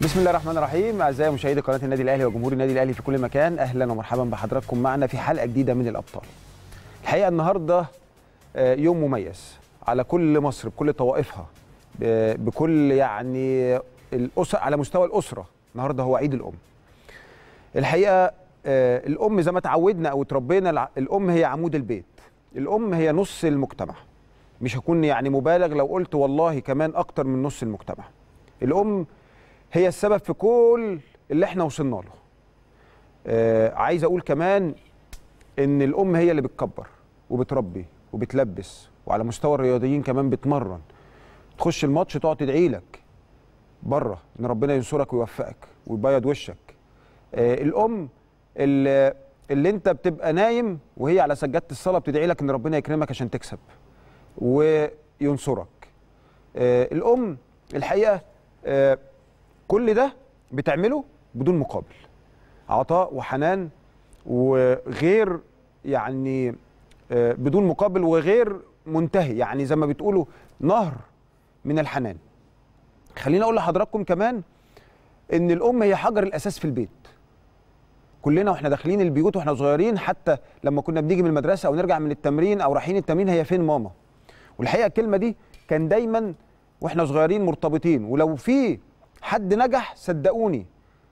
بسم الله الرحمن الرحيم اعزائي مشاهدي قناه النادي الاهلي وجمهور النادي الاهلي في كل مكان اهلا ومرحبا بحضراتكم معنا في حلقه جديده من الابطال الحقيقه النهارده آه، يوم مميز على كل مصر بكل طوائفها ب- بكل يعني الاسر على مستوى الاسره النهارده هو عيد الام الحقيقه آه، الام زي ما اتعودنا او اتربينا الع- الام هي عمود البيت الام هي نص المجتمع مش هكون يعني مبالغ لو قلت والله كمان اكتر من نص المجتمع الام هي السبب في كل اللي احنا وصلنا له آه عايز اقول كمان ان الام هي اللي بتكبر وبتربي وبتلبس وعلى مستوى الرياضيين كمان بتمرن تخش الماتش تقعد تدعي لك بره ان ربنا ينصرك ويوفقك ويبيض وشك آه الام اللي, اللي انت بتبقى نايم وهي على سجاده الصلاه بتدعي لك ان ربنا يكرمك عشان تكسب وينصرك آه الام الحقيقه آه كل ده بتعمله بدون مقابل عطاء وحنان وغير يعني آه، بدون مقابل وغير منتهي يعني زي ما بتقولوا نهر من الحنان خليني اقول لحضراتكم كمان ان الام هي حجر الاساس في البيت كلنا واحنا داخلين البيوت واحنا صغيرين حتى لما كنا بنيجي من المدرسه او نرجع من التمرين او رايحين التمرين هي فين ماما والحقيقه الكلمه دي كان دايما واحنا صغيرين مرتبطين ولو في حد نجح صدقوني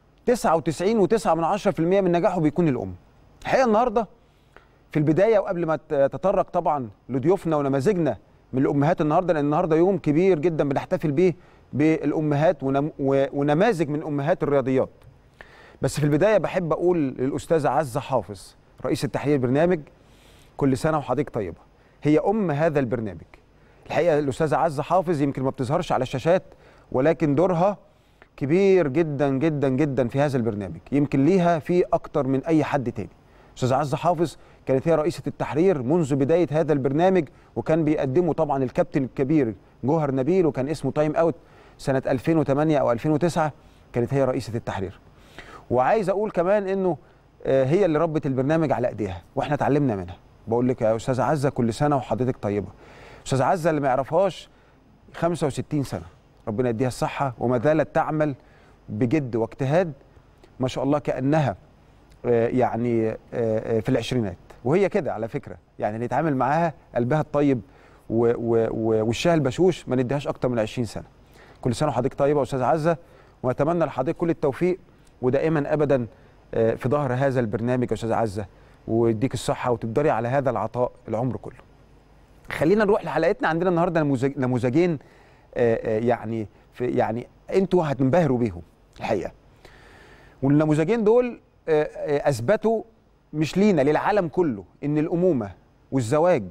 99.9 من 10% من نجاحه بيكون الام الحقيقه النهارده في البدايه وقبل ما تتطرق طبعا لضيوفنا ونماذجنا من الامهات النهارده لان النهارده يوم كبير جدا بنحتفل بيه بالامهات ونم و- ونماذج من امهات الرياضيات بس في البدايه بحب اقول للاستاذه عزه حافظ رئيس التحرير البرنامج كل سنه وحضرتك طيبه هي ام هذا البرنامج الحقيقه الاستاذه عزه حافظ يمكن ما بتظهرش على الشاشات ولكن دورها كبير جدا جدا جدا في هذا البرنامج يمكن ليها في اكتر من اي حد تاني استاذه عزه حافظ كانت هي رئيسه التحرير منذ بدايه هذا البرنامج وكان بيقدمه طبعا الكابتن الكبير جوهر نبيل وكان اسمه تايم اوت سنه 2008 او 2009 كانت هي رئيسه التحرير وعايز اقول كمان انه آه، هي اللي ربت البرنامج على ايديها واحنا اتعلمنا منها بقول لك يا استاذه عزه كل سنه وحضرتك طيبه استاذه عزه اللي ما يعرفهاش 65 سنه ربنا يديها الصحه وما زالت تعمل بجد واجتهاد ما شاء الله كانها آه، يعني آه، آه، في العشرينات وهي كده على فكره يعني اللي يتعامل معاها قلبها الطيب و- و- و- وشها البشوش ما نديهاش اكتر من 20 سنه كل سنه وحضرتك طيبه يا استاذه عزه واتمنى لحضرتك كل التوفيق ودائما ابدا آه، في ظهر هذا البرنامج يا استاذه عزه ويديك الصحه وتقدري على هذا العطاء العمر كله خلينا نروح لحلقتنا عندنا النهارده نموذج نموذجين آه، آه، يعني في يعني انتوا هتنبهروا بيهم الحقيقه والنموذجين دول آه، آه، اثبتوا مش لينا للعالم كله ان الامومه والزواج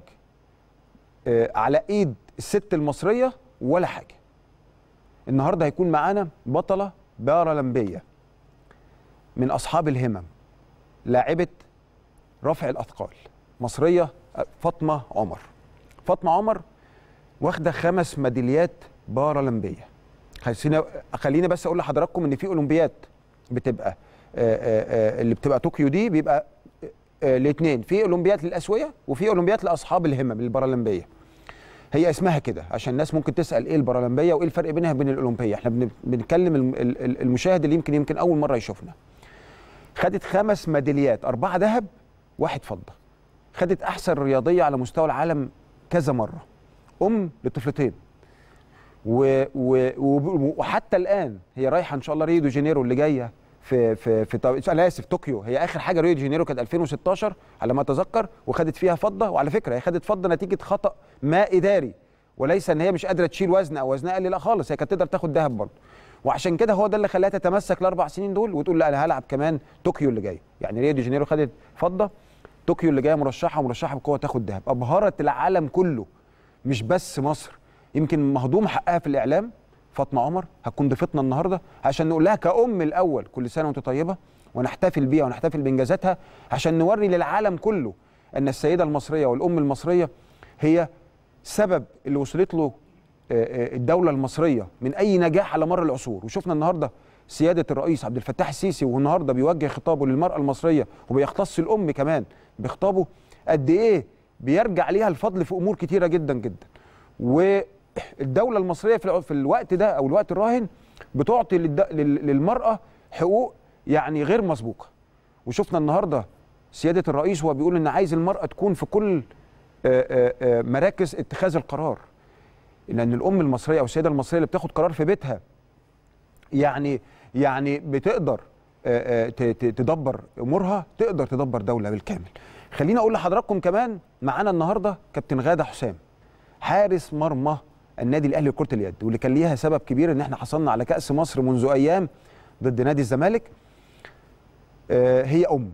آه، على ايد الست المصريه ولا حاجه النهارده هيكون معانا بطله بارالمبيه من اصحاب الهمم لاعبه رفع الاثقال مصريه آه، فاطمه عمر فاطمه عمر واخده خمس ميداليات بارالمبيه خلينا خليني بس اقول لحضراتكم ان في اولمبياد بتبقى آه، آه، آه، اللي بتبقى طوكيو دي بيبقى الاثنين في اولمبياد للاسويه وفي اولمبياد لاصحاب الهمم البارالمبيه هي اسمها كده عشان الناس ممكن تسال ايه البارالمبيه وايه الفرق بينها وبين الاولمبيه احنا بن- بنتكلم الم- ال- ال- المشاهد اللي يمكن يمكن اول مره يشوفنا خدت خمس ميداليات اربعه ذهب واحد فضه خدت احسن رياضيه على مستوى العالم كذا مره ام لطفلتين و و و وحتى الان هي رايحه ان شاء الله ريو دي جانيرو اللي جايه في في في طو- انا اسف طوكيو هي اخر حاجه ريو دي جانيرو كانت 2016 على ما اتذكر وخدت فيها فضه وعلى فكره هي خدت فضه نتيجه خطا ما اداري وليس ان هي مش قادره تشيل وزن او وزنها قل لا خالص هي كانت تقدر تاخد ذهب برضه وعشان كده هو ده اللي خلاها تتمسك الاربع سنين دول وتقول لا انا هلعب كمان طوكيو اللي جاي يعني ريو دي جانيرو خدت فضه طوكيو اللي جايه مرشحه ومرشحه بقوه تاخد ذهب ابهرت العالم كله مش بس مصر يمكن مهضوم حقها في الاعلام فاطمه عمر هتكون ضيفتنا النهارده عشان نقول لها كأم الاول كل سنه وانت طيبه ونحتفل بيها ونحتفل بانجازاتها عشان نوري للعالم كله ان السيده المصريه والام المصريه هي سبب اللي وصلت له آه، آه، الدوله المصريه من اي نجاح على مر العصور وشفنا النهارده سياده الرئيس عبد الفتاح السيسي والنهارده بيوجه خطابه للمراه المصريه وبيختص الام كمان بخطابه قد ايه بيرجع ليها الفضل في امور كتيره جدا جدا والدوله المصريه في الع- في الوقت ده او الوقت الراهن بتعطي للد- لل- للمراه حقوق يعني غير مسبوقه وشفنا النهارده سياده الرئيس وهو بيقول ان عايز المراه تكون في كل آه، آه، آه، مراكز اتخاذ القرار لان الام المصريه او السيده المصريه اللي بتاخد قرار في بيتها يعني يعني بتقدر آه، آه، ت- ت- تدبر امورها تقدر تدبر دوله بالكامل خليني اقول لحضراتكم كمان معانا النهارده كابتن غاده حسام حارس مرمى النادي الاهلي لكره اليد واللي كان ليها سبب كبير ان احنا حصلنا على كاس مصر منذ ايام ضد نادي الزمالك آه، هي ام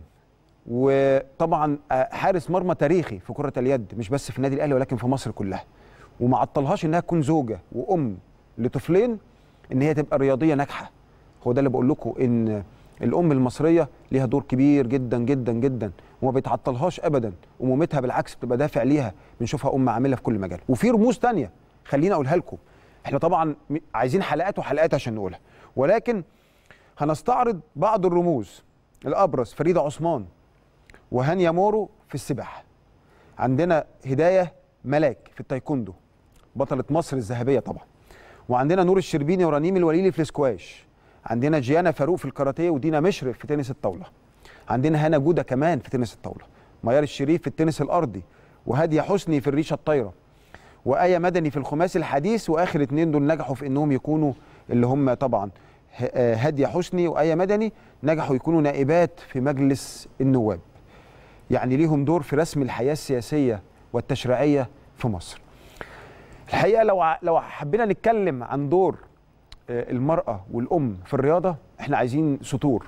وطبعا آه، حارس مرمى تاريخي في كره اليد مش بس في النادي الاهلي ولكن في مصر كلها وما عطلهاش انها تكون زوجه وام لطفلين ان هي تبقى رياضيه ناجحه هو ده اللي بقول لكم ان الام المصريه ليها دور كبير جدا جدا جدا وما بيتعطلهاش ابدا امومتها بالعكس بتبقى دافع ليها بنشوفها ام عامله في كل مجال وفي رموز تانية خليني اقولها لكم احنا طبعا م- عايزين حلقات وحلقات عشان نقولها ولكن هنستعرض بعض الرموز الابرز فريده عثمان وهانيا مورو في السباحه عندنا هدايه ملاك في التايكوندو بطله مصر الذهبيه طبعا وعندنا نور الشربيني ورنيم الوليلي في السكواش عندنا جيانا فاروق في الكاراتيه ودينا مشرف في تنس الطاوله عندنا هنا جوده كمان في تنس الطاوله ميار الشريف في التنس الارضي وهاديه حسني في الريشه الطايره وآية مدني في الخماسي الحديث واخر اتنين دول نجحوا في انهم يكونوا اللي هم طبعا ه- آه، هاديه حسني وآية مدني نجحوا يكونوا نائبات في مجلس النواب يعني ليهم دور في رسم الحياه السياسيه والتشريعيه في مصر الحقيقه لو ع- لو حبينا نتكلم عن دور آه، المراه والام في الرياضه احنا عايزين سطور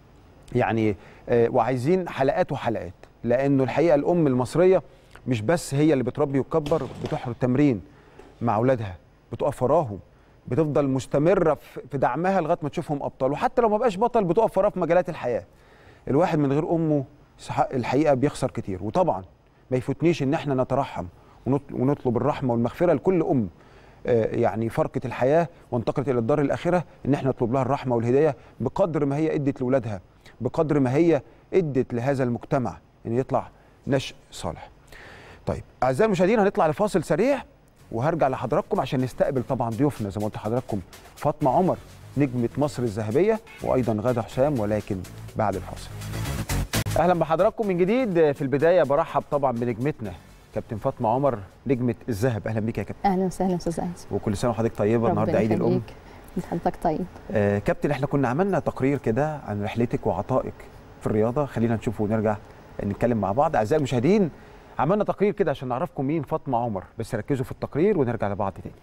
يعني آه، وعايزين حلقات وحلقات لانه الحقيقه الام المصريه مش بس هي اللي بتربي وتكبر بتحر التمرين مع اولادها بتقف وراهم بتفضل مستمره في في دعمها لغايه ما تشوفهم ابطال وحتى لو ما بقاش بطل بتقف وراه في مجالات الحياه الواحد من غير امه سح- الحقيقه بيخسر كتير وطبعا ما يفوتنيش ان احنا نترحم ونط- ونطلب الرحمه والمغفره لكل ام آه، يعني فرقه الحياه وانتقلت الى الدار الاخره ان احنا نطلب لها الرحمه والهدايه بقدر ما هي ادت لاولادها بقدر ما هي ادت لهذا المجتمع ان يطلع نشء صالح. طيب اعزائي المشاهدين هنطلع لفاصل سريع وهرجع لحضراتكم عشان نستقبل طبعا ضيوفنا زي ما قلت لحضراتكم فاطمه عمر نجمه مصر الذهبيه وايضا غاده حسام ولكن بعد الفاصل. اهلا بحضراتكم من جديد في البدايه برحب طبعا بنجمتنا كابتن فاطمه عمر نجمه الذهب اهلا بيك يا كابتن اهلا وسهلا استاذ انس وكل سنه وحضرتك طيبه النهارده ربنا عيد الام يخليك. انت حضرتك طيب آه كابتن احنا كنا عملنا تقرير كده عن رحلتك وعطائك في الرياضه خلينا نشوفه ونرجع نتكلم مع بعض اعزائي المشاهدين عملنا تقرير كده عشان نعرفكم مين فاطمه عمر بس ركزوا في التقرير ونرجع لبعض تاني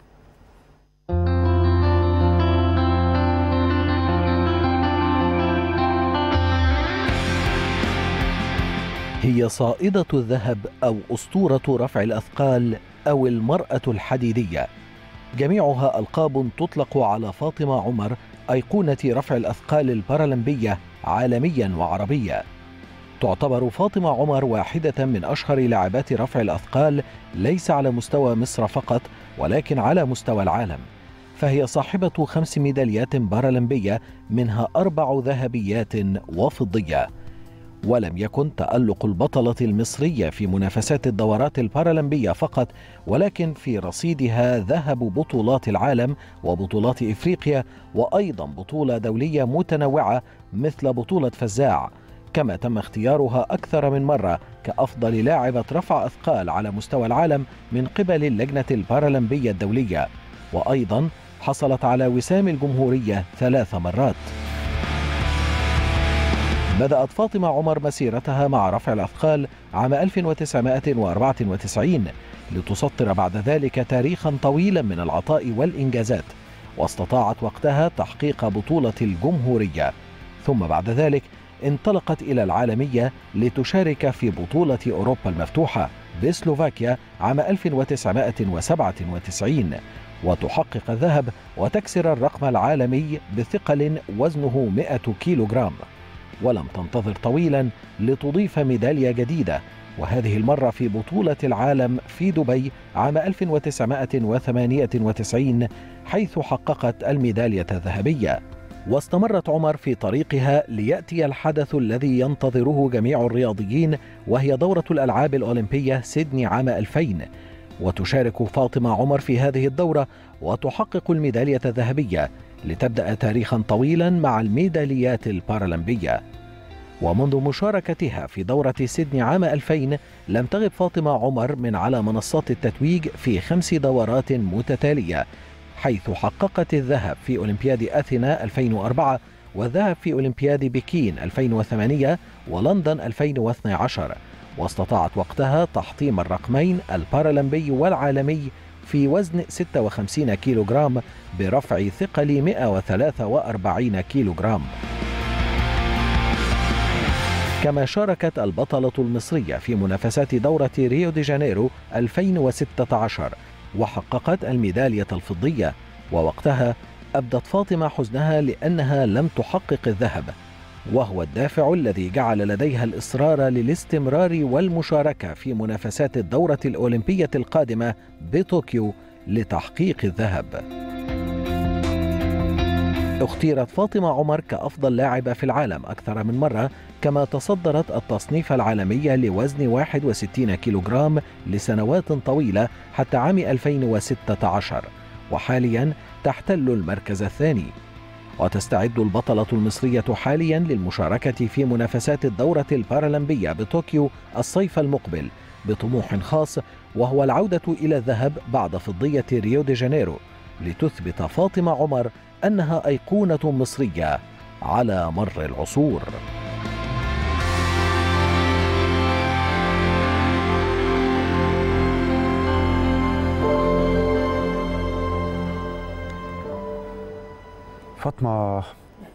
هي صائدة الذهب أو أسطورة رفع الأثقال أو المرأة الحديدية جميعها ألقاب تطلق على فاطمة عمر أيقونة رفع الأثقال البارالمبية عالميا وعربيا تعتبر فاطمة عمر واحدة من أشهر لاعبات رفع الأثقال ليس على مستوى مصر فقط ولكن على مستوى العالم فهي صاحبة خمس ميداليات بارالمبية منها أربع ذهبيات وفضية ولم يكن تألق البطلة المصرية في منافسات الدورات البارالمبية فقط ولكن في رصيدها ذهب بطولات العالم وبطولات إفريقيا وأيضا بطولة دولية متنوعة مثل بطولة فزاع كما تم اختيارها أكثر من مرة كأفضل لاعبة رفع أثقال على مستوى العالم من قبل اللجنة البارالمبية الدولية وأيضا حصلت على وسام الجمهورية ثلاث مرات بدأت فاطمة عمر مسيرتها مع رفع الأثقال عام 1994 لتسطر بعد ذلك تاريخا طويلا من العطاء والإنجازات واستطاعت وقتها تحقيق بطولة الجمهورية ثم بعد ذلك انطلقت إلى العالمية لتشارك في بطولة أوروبا المفتوحة بسلوفاكيا عام 1997 وتحقق الذهب وتكسر الرقم العالمي بثقل وزنه 100 كيلوغرام ولم تنتظر طويلا لتضيف ميداليه جديده وهذه المره في بطوله العالم في دبي عام 1998 حيث حققت الميداليه الذهبيه واستمرت عمر في طريقها لياتي الحدث الذي ينتظره جميع الرياضيين وهي دوره الالعاب الاولمبيه سيدني عام 2000 وتشارك فاطمه عمر في هذه الدوره وتحقق الميداليه الذهبيه لتبدأ تاريخا طويلا مع الميداليات البارالمبية ومنذ مشاركتها في دورة سيدني عام 2000 لم تغب فاطمة عمر من على منصات التتويج في خمس دورات متتالية حيث حققت الذهب في أولمبياد أثينا 2004 والذهب في أولمبياد بكين 2008 ولندن 2012 واستطاعت وقتها تحطيم الرقمين البارالمبي والعالمي في وزن 56 كيلوغرام برفع ثقل 143 كيلوغرام كما شاركت البطلة المصرية في منافسات دورة ريو دي جانيرو 2016 وحققت الميدالية الفضية ووقتها أبدت فاطمة حزنها لأنها لم تحقق الذهب وهو الدافع الذي جعل لديها الإصرار للاستمرار والمشاركة في منافسات الدورة الأولمبية القادمة بطوكيو لتحقيق الذهب اختيرت فاطمة عمر كأفضل لاعبة في العالم أكثر من مرة كما تصدرت التصنيف العالمي لوزن 61 كيلوغرام لسنوات طويلة حتى عام 2016 وحاليا تحتل المركز الثاني وتستعد البطلة المصرية حاليا للمشاركة في منافسات الدورة البارالمبية بطوكيو الصيف المقبل بطموح خاص وهو العودة إلى الذهب بعد فضية ريو دي جانيرو لتثبت فاطمة عمر أنها أيقونة مصرية على مر العصور فاطمه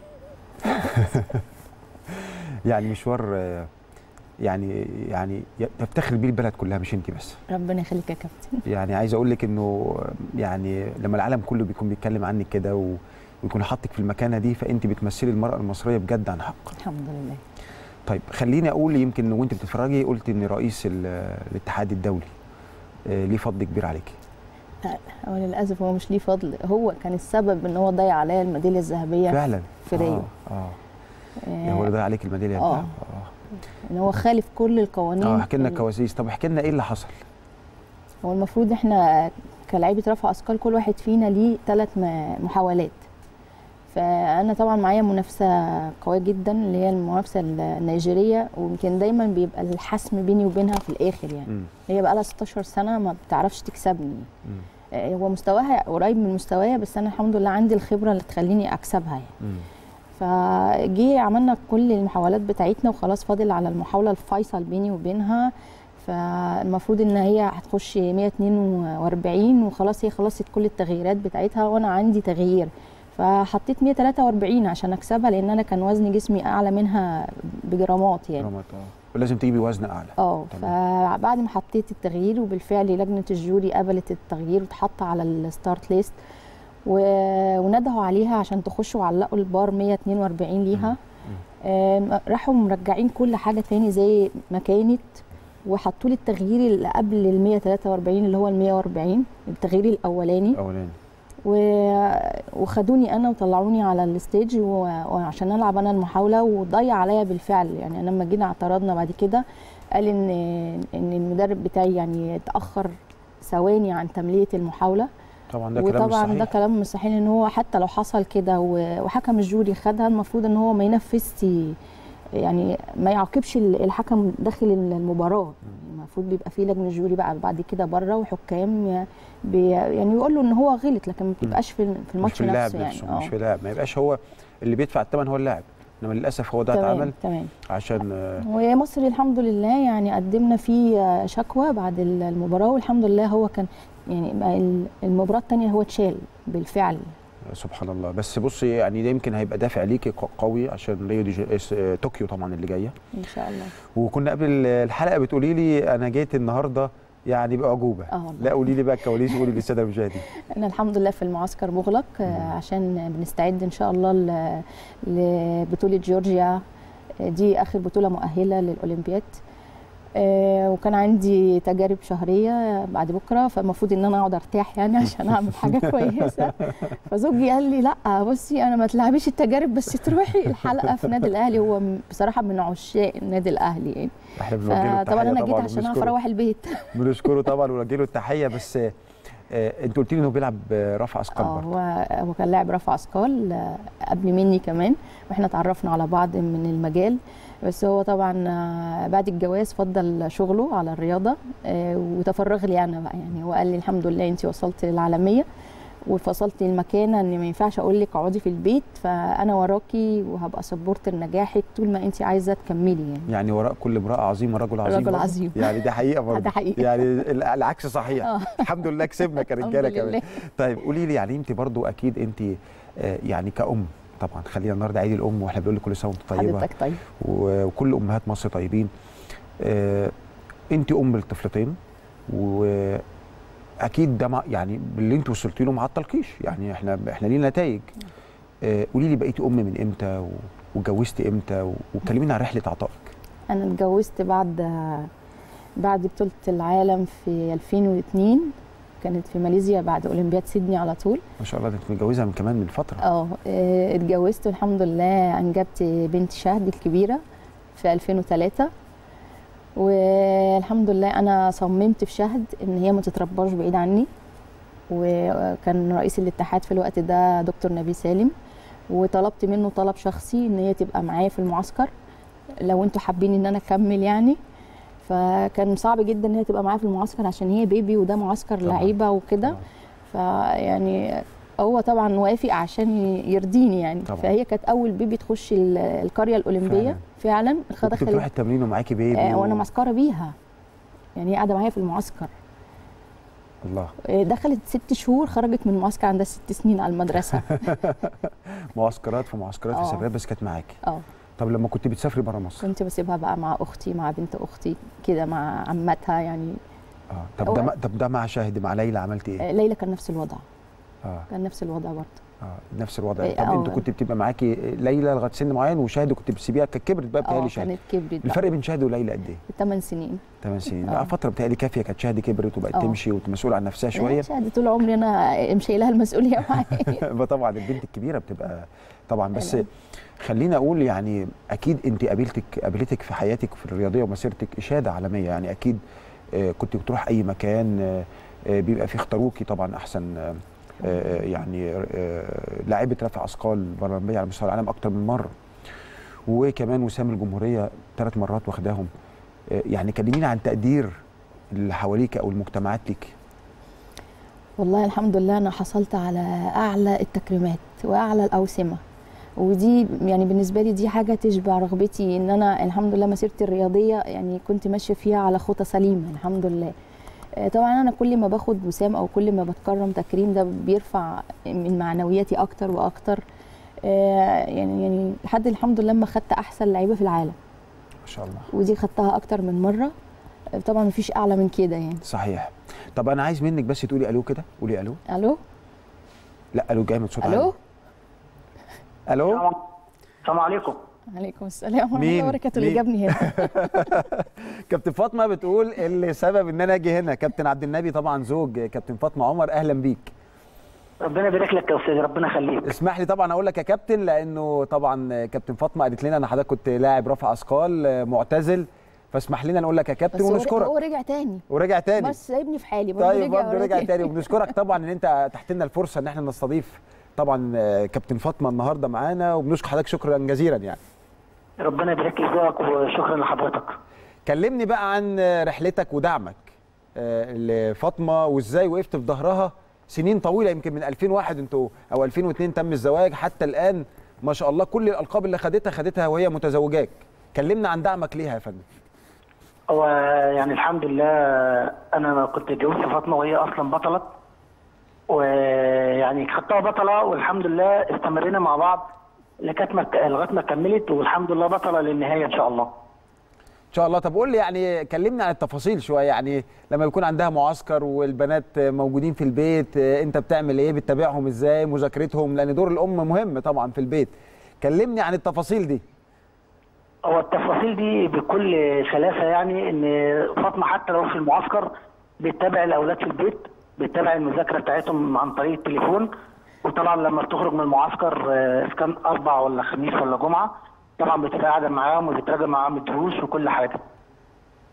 يعني مشوار آه، يعني يعني يفتخر بيه البلد كلها مش انت بس ربنا يخليك يا كابتن يعني عايز اقول لك انه يعني لما العالم كله بيكون بيتكلم عنك كده و- ويكون حاطك في المكانه دي فانت بتمثلي المراه المصريه بجد عن حق الحمد لله طيب خليني اقول يمكن وانت بتتفرجي قلت ان رئيس ال- الاتحاد الدولي آه، ليه فضل كبير عليكي هو للاسف هو مش ليه فضل هو كان السبب ان هو ضيع عليا الميداليه الذهبيه فعلا في ريو اه, آه. آه، هو اللي ضيع عليك الميداليه آه. آه. ان هو خالف كل القوانين اه احكي لنا ال- الكواليس طب احكي لنا ايه اللي حصل هو المفروض احنا كلاعيبه رفع اثقال كل واحد فينا ليه ثلاث محاولات فانا طبعا معايا منافسه قويه جدا اللي هي المنافسه النيجيريه ويمكن دايما بيبقى الحسم بيني وبينها في الاخر يعني مم. هي بقى لها 16 سنه ما بتعرفش تكسبني مم. آه، هو مستواها قريب من مستوايا بس انا الحمد لله عندي الخبره اللي تخليني اكسبها يعني مم. فجي عملنا كل المحاولات بتاعتنا وخلاص فاضل على المحاوله الفيصل بيني وبينها فالمفروض ان هي هتخش 142 وخلاص هي خلصت كل التغييرات بتاعتها وانا عندي تغيير فحطيت 143 عشان اكسبها لان انا كان وزن جسمي اعلى منها بجرامات يعني رمت اه ولازم تجيبي وزن اعلى اه فبعد ما حطيت التغيير وبالفعل لجنه الجوري قبلت التغيير واتحط على الستارت ليست و- وندهوا عليها عشان تخش وعلقوا البار 142 ليها آم، راحوا مرجعين كل حاجه تاني زي ما كانت وحطوا لي التغيير اللي قبل ال 143 اللي هو ال 140 التغيير الاولاني اولاني و- وخدوني انا وطلعوني على الستيج و- وعشان العب انا المحاوله وضيع عليا بالفعل يعني أنا لما جينا اعترضنا بعد كده قال ان ان المدرب بتاعي يعني اتاخر ثواني عن تمليه المحاوله طبعا ده كلام مش وطبعا ده صحيح كلام مستحيل ان هو حتى لو حصل كده و- وحكم الجوري خدها المفروض ان هو ما ينفذش يعني ما يعاقبش ال- الحكم داخل المباراه المفروض بيبقى في لجنه جوري بقى بعد كده بره وحكام ي- بي يعني يقول له ان هو غلط لكن ما بتبقاش في في مش الماتش في اللاعب نفسه يعني نفسه مش آه. في اللاعب ما يبقاش هو اللي بيدفع الثمن هو اللاعب انما للاسف هو ده تمام اتعمل تمام عشان آه، ومصر الحمد لله يعني قدمنا فيه شكوى بعد المباراه والحمد لله هو كان يعني بقى المباراه الثانيه هو اتشال بالفعل سبحان الله بس بصي يعني ده يمكن هيبقى دافع ليكي ق- قوي عشان ريو دي جا- اس- آه، طوكيو طبعا اللي جايه ان شاء الله وكنا قبل الحلقه بتقولي لي انا جيت النهارده يعني باعجوبه اه والله. لا قولي لي بقى الكواليس قولي للساده المشاهدين احنا الحمد لله في المعسكر مغلق آه، عشان بنستعد ان شاء الله ل- لبطوله جورجيا آه، دي اخر بطوله مؤهله للاولمبياد آه، وكان عندي تجارب شهريه بعد بكره فالمفروض ان انا اقعد ارتاح يعني عشان اعمل حاجه كويسه فزوجي قال لي لا بصي انا ما تلعبيش التجارب بس تروحي الحلقه في نادي الاهلي هو م- بصراحه من عشاق النادي الاهلي يعني احنا بنوجه له فطبعا التحيه انا جيت طبعا عشان اعرف وبنشكره. اروح البيت بنشكره طبعا ونوجه له التحيه بس آه انت قلت لي انه بيلعب آه، رفع اثقال اه برضه هو هو كان لاعب رفع اثقال آه، قبل مني كمان واحنا اتعرفنا على بعض من المجال بس هو طبعا آه، بعد الجواز فضل شغله على الرياضه آه، وتفرغ لي انا بقى يعني هو قال لي الحمد لله انت وصلت للعالميه وفصلت المكانه ان ما ينفعش اقول لك اقعدي في البيت فانا وراكي وهبقى سبورت لنجاحك طول ما انت عايزه تكملي يعني يعني وراء كل امراه عظيمه رجل عظيم رجل برضه. عظيم. يعني دي حقيقه برضه ده حقيقي. يعني ال- العكس صحيح آه. الحمد لله كسبنا كرجاله الحمد كمان لله. طيب قولي لي يعني انت برضو اكيد انت آه، يعني كأم طبعا خلينا النهارده عيد الام واحنا بنقول لك كل سنه وانت طيبه حضرتك طيب و- وكل امهات مصر طيبين آه، انت ام لطفلتين واكيد ده مع- يعني باللي انت وصلتي له ما عطلكيش يعني احنا احنا لينا نتائج آه، قولي لي بقيتي ام من امتى و- واتجوزتي امتى و- وكلمينا عن رحله عطائك انا اتجوزت بعد بعد بطوله العالم في 2002 كانت في ماليزيا بعد اولمبياد سيدني على طول ما شاء الله ده انت متجوزه من كمان من فتره اه آه، اتجوزت والحمد لله انجبت بنت شهد الكبيره في 2003 والحمد لله انا صممت في شهد ان هي ما تترباش بعيد عني وكان رئيس الاتحاد في الوقت ده دكتور نبي سالم وطلبت منه طلب شخصي ان هي تبقى معايا في المعسكر لو انتوا حابين ان انا اكمل يعني فكان صعب جدا ان هي تبقى معايا في المعسكر عشان هي بيبي وده معسكر طبعاً. لعيبه وكده فيعني هو طبعا وافق عشان يرضيني يعني طبعاً. فهي كانت اول بيبي تخش ال- القريه الاولمبيه فعلا, كنت خدت بتروحي التمرين ومعاكي بيبي آه و- وانا معسكره بيها يعني هي قاعده معايا في المعسكر الله آه، دخلت ست شهور خرجت من المعسكر عندها ست سنين على المدرسه معسكرات في معسكرات في آه. سفرات بس كانت معاكي اه طب لما كنت بتسافري بره مصر كنت بسيبها بقى مع اختي مع بنت اختي كده مع عمتها يعني اه طب هو- ده طب ده مع شاهد مع ليلى عملتي ايه؟ آه، ليلى كان نفس الوضع اه كان نفس الوضع برضه اه نفس الوضع إيه، طب آه. انت كنت بتبقى معاكي ليلى لغايه سن معين وشاهد كنت بتسيبيها كانت كبرت بقى اه بتهيألي شاهد كانت كبرت بقى الفرق بين شاهد وليلى قد ايه؟ 8 سنين 8 سنين آه. لا فتره بتهيألي كافيه كانت شاهد كبرت وبقت آه. تمشي ومسؤوله عن نفسها شويه شهد طول عمري انا مش شايلها المسؤوليه معايا طبعا البنت الكبيره بتبقى طبعا بس أيوة. خليني اقول يعني اكيد انت قابلتك قابلتك في حياتك في الرياضيه ومسيرتك اشاده عالميه يعني اكيد آه، كنت بتروح اي مكان آه، آه، بيبقى فيه اختاروكي طبعا احسن آه، آه، يعني آه، لاعبه رفع اثقال برامبيه على مستوى العالم اكتر من مره وكمان وسام الجمهوريه ثلاث مرات واخداهم آه، يعني كلمينا عن تقدير اللي حواليك او المجتمعات ليك والله الحمد لله انا حصلت على اعلى التكريمات واعلى الاوسمه ودي يعني بالنسبه لي دي حاجه تشبع رغبتي ان انا الحمد لله مسيرتي الرياضيه يعني كنت ماشيه فيها على خطى سليمه الحمد لله آه، طبعا انا كل ما باخد وسام او كل ما بتكرم تكريم ده بيرفع من معنوياتي اكتر واكتر آه، يعني يعني لحد الحمد لله لما خدت احسن لعيبه في العالم ما شاء الله ودي خدتها اكتر من مره آه، طبعا مفيش اعلى من كده يعني صحيح طب انا عايز منك بس تقولي الو كده قولي الو الو لا الو جامد صوت الو عالي. الو السلام عليكم عليكم السلام ورحمه مين؟ الله وبركاته اللي مين؟ جابني هنا كابتن فاطمه بتقول اللي سبب ان انا اجي هنا كابتن عبد النبي طبعا زوج كابتن فاطمه عمر اهلا بيك ربنا يبارك لك يا استاذ ربنا يخليك اسمح لي طبعا اقول لك يا كابتن لانه طبعا كابتن فاطمه قالت لنا ان حضرتك كنت لاعب رفع اثقال معتزل فاسمح لنا نقول لك يا كابتن بس هو- هو ونشكرك رجع تاني ورجع تاني بس سايبني في حالي برضه طيب رجع برضه رجع تاني وبنشكرك طبعا ان انت تحت لنا الفرصه ان احنا نستضيف طبعا آه، كابتن فاطمه النهارده معانا وبنشكر حضرتك شكرا جزيلا يعني ربنا يبارك لك ذوقك وشكرا لحضرتك كلمني بقى عن رحلتك ودعمك آه، لفاطمه وازاي وقفت في ظهرها سنين طويله يمكن من 2001 انتوا او 2002 تم الزواج حتى الان ما شاء الله كل الالقاب اللي خدتها خدتها وهي متزوجاك كلمنا عن دعمك ليها يا فندم هو يعني الحمد لله انا كنت اتجوزت فاطمه وهي اصلا بطله ويعني خدتها بطله والحمد لله استمرينا مع بعض لغايه ما لغايه ما كملت والحمد لله بطله للنهايه ان شاء الله ان شاء الله طب قول لي يعني كلمني عن التفاصيل شويه يعني لما يكون عندها معسكر والبنات موجودين في البيت آه، انت بتعمل ايه بتتابعهم ازاي مذاكرتهم لان دور الام مهم طبعا في البيت كلمني عن التفاصيل دي هو التفاصيل دي بكل سلاسه يعني ان فاطمه حتى لو في المعسكر بتتابع الاولاد في البيت بتتابع المذاكره بتاعتهم عن طريق التليفون وطبعا لما بتخرج من المعسكر آه، اذا كان اربع ولا خميس ولا جمعه طبعا بتبقى قاعده معاهم وبتراجع معاهم الدروس وكل حاجه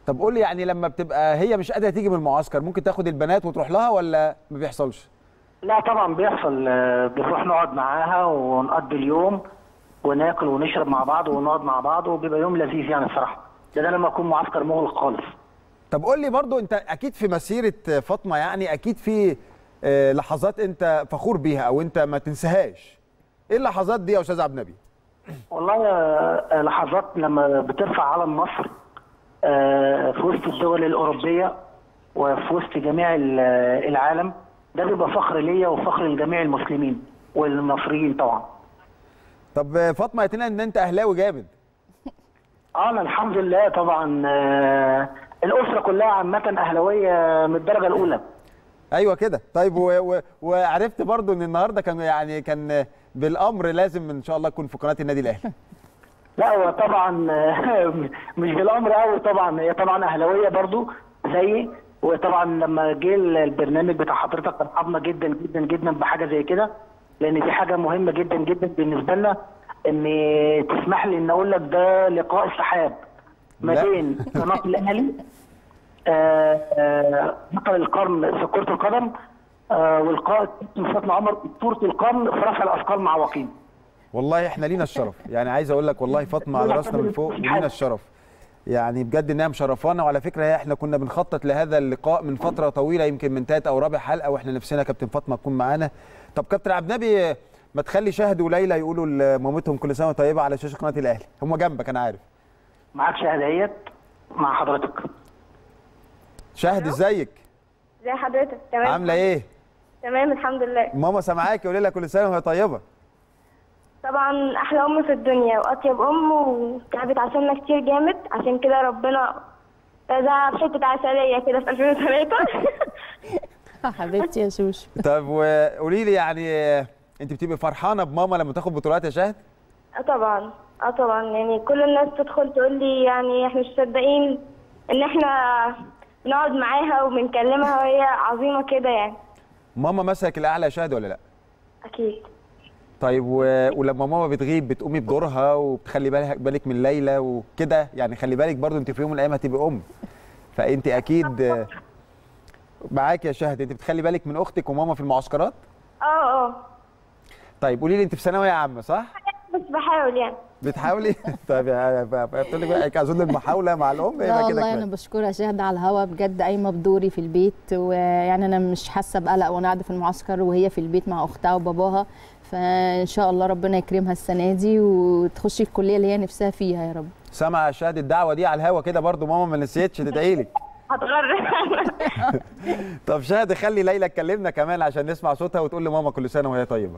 طب قول لي يعني لما بتبقى هي مش قادره تيجي من المعسكر ممكن تاخد البنات وتروح لها ولا ما بيحصلش لا طبعا بيحصل آه، بنروح نقعد معاها ونقضي اليوم وناكل ونشرب مع بعض ونقعد مع بعض وبيبقى يوم لذيذ يعني الصراحه ده, ده لما اكون معسكر مغلق خالص طب قول لي برضو انت اكيد في مسيره فاطمه يعني اكيد في آه، لحظات انت فخور بيها او انت ما تنساهاش ايه اللحظات دي يا استاذ عبد النبي والله آه، لحظات لما بترفع علم مصر آه، في وسط الدول الأوروبية وفي وسط جميع ال- العالم ده بيبقى فخر ليا وفخر لجميع المسلمين والمصريين طبعا طب آه، فاطمه قالت لنا ان انت اهلاوي جامد اه انا الحمد لله طبعا آه، الأسرة كلها عامة أهلاوية من الدرجة الأولى ايوه كده طيب و... و... وعرفت برضو ان النهارده كان يعني كان بالامر لازم ان شاء الله تكون في قناه النادي الاهلي لا هو طبعا مش بالامر قوي طبعا هي طبعا اهلاويه برضو زيي وطبعا لما جه البرنامج بتاع حضرتك فرحنا جدا جدا جدا بحاجه زي كده لان دي حاجه مهمه جدا جدا بالنسبه لنا ان تسمح لي ان اقول لك ده لقاء السحاب ما لا. بين قناه الاهلي آه، آه، بطل القرن في كره القدم آه، والقائد كابتن فاطمه عمر اسطوره القرن في رفع الاثقال مع وكيل والله احنا لينا الشرف يعني عايز اقول لك والله فاطمه على راسنا من فوق ولينا الشرف يعني بجد انها مشرفانا وعلى فكره هي احنا كنا بنخطط لهذا اللقاء من فتره طويله يمكن من تالت او رابع حلقه واحنا نفسنا كابتن فاطمه تكون معانا طب كابتن عبد النبي ما تخلي شهد وليلى يقولوا لمامتهم كل سنه وأنت طيبه على شاشه قناه الاهلي هم جنبك انا عارف معاك شهاديات مع حضرتك شهد ازيك ازي حضرتك تمام عامله ايه تمام الحمد لله ماما سامعاكي قولي لها كل سنه وهي طيبه طبعا احلى ام في الدنيا واطيب ام وتعبت عشاننا كتير جامد عشان كده ربنا رزقها بحته عسليه كده في 2003 حبيبتي يا شوش طب وقولي لي يعني آه، انت بتبقي فرحانه بماما لما تاخد بطولات يا شهد اه طبعا اه طبعا يعني كل الناس تدخل تقول لي يعني احنا مش مصدقين ان احنا بنقعد معاها وبنكلمها وهي عظيمه كده يعني ماما مسك الاعلى يا شهد ولا لا اكيد طيب و... ولما ماما بتغيب بتقومي بدورها وبتخلي بالك بالك من ليلى وكده يعني خلي بالك برضو انت في يوم من الايام هتبقي ام فانت اكيد آه، معاك يا شهد انت بتخلي بالك من اختك وماما في المعسكرات اه اه طيب قولي لي انت في ثانويه عامه صح بس بحاول يعني بتحاولي طيب يعني ب- ب- بتقول لك بقى اظن المحاوله مع الام لا يبقى كده والله انا كفايه بشكرها شهد على الهوا بجد قايمه بدوري في البيت ويعني انا مش حاسه بقلق وانا قاعده في المعسكر وهي في البيت مع اختها وباباها فان شاء الله ربنا يكرمها السنه دي وتخش الكليه اللي هي نفسها فيها يا رب سامع يا شهد الدعوه دي على الهوا كده برضو ماما ما نسيتش تدعي لك هتغرب طب شهد خلي ليلى تكلمنا كمان عشان نسمع صوتها وتقول لماما كل سنه وهي طيبه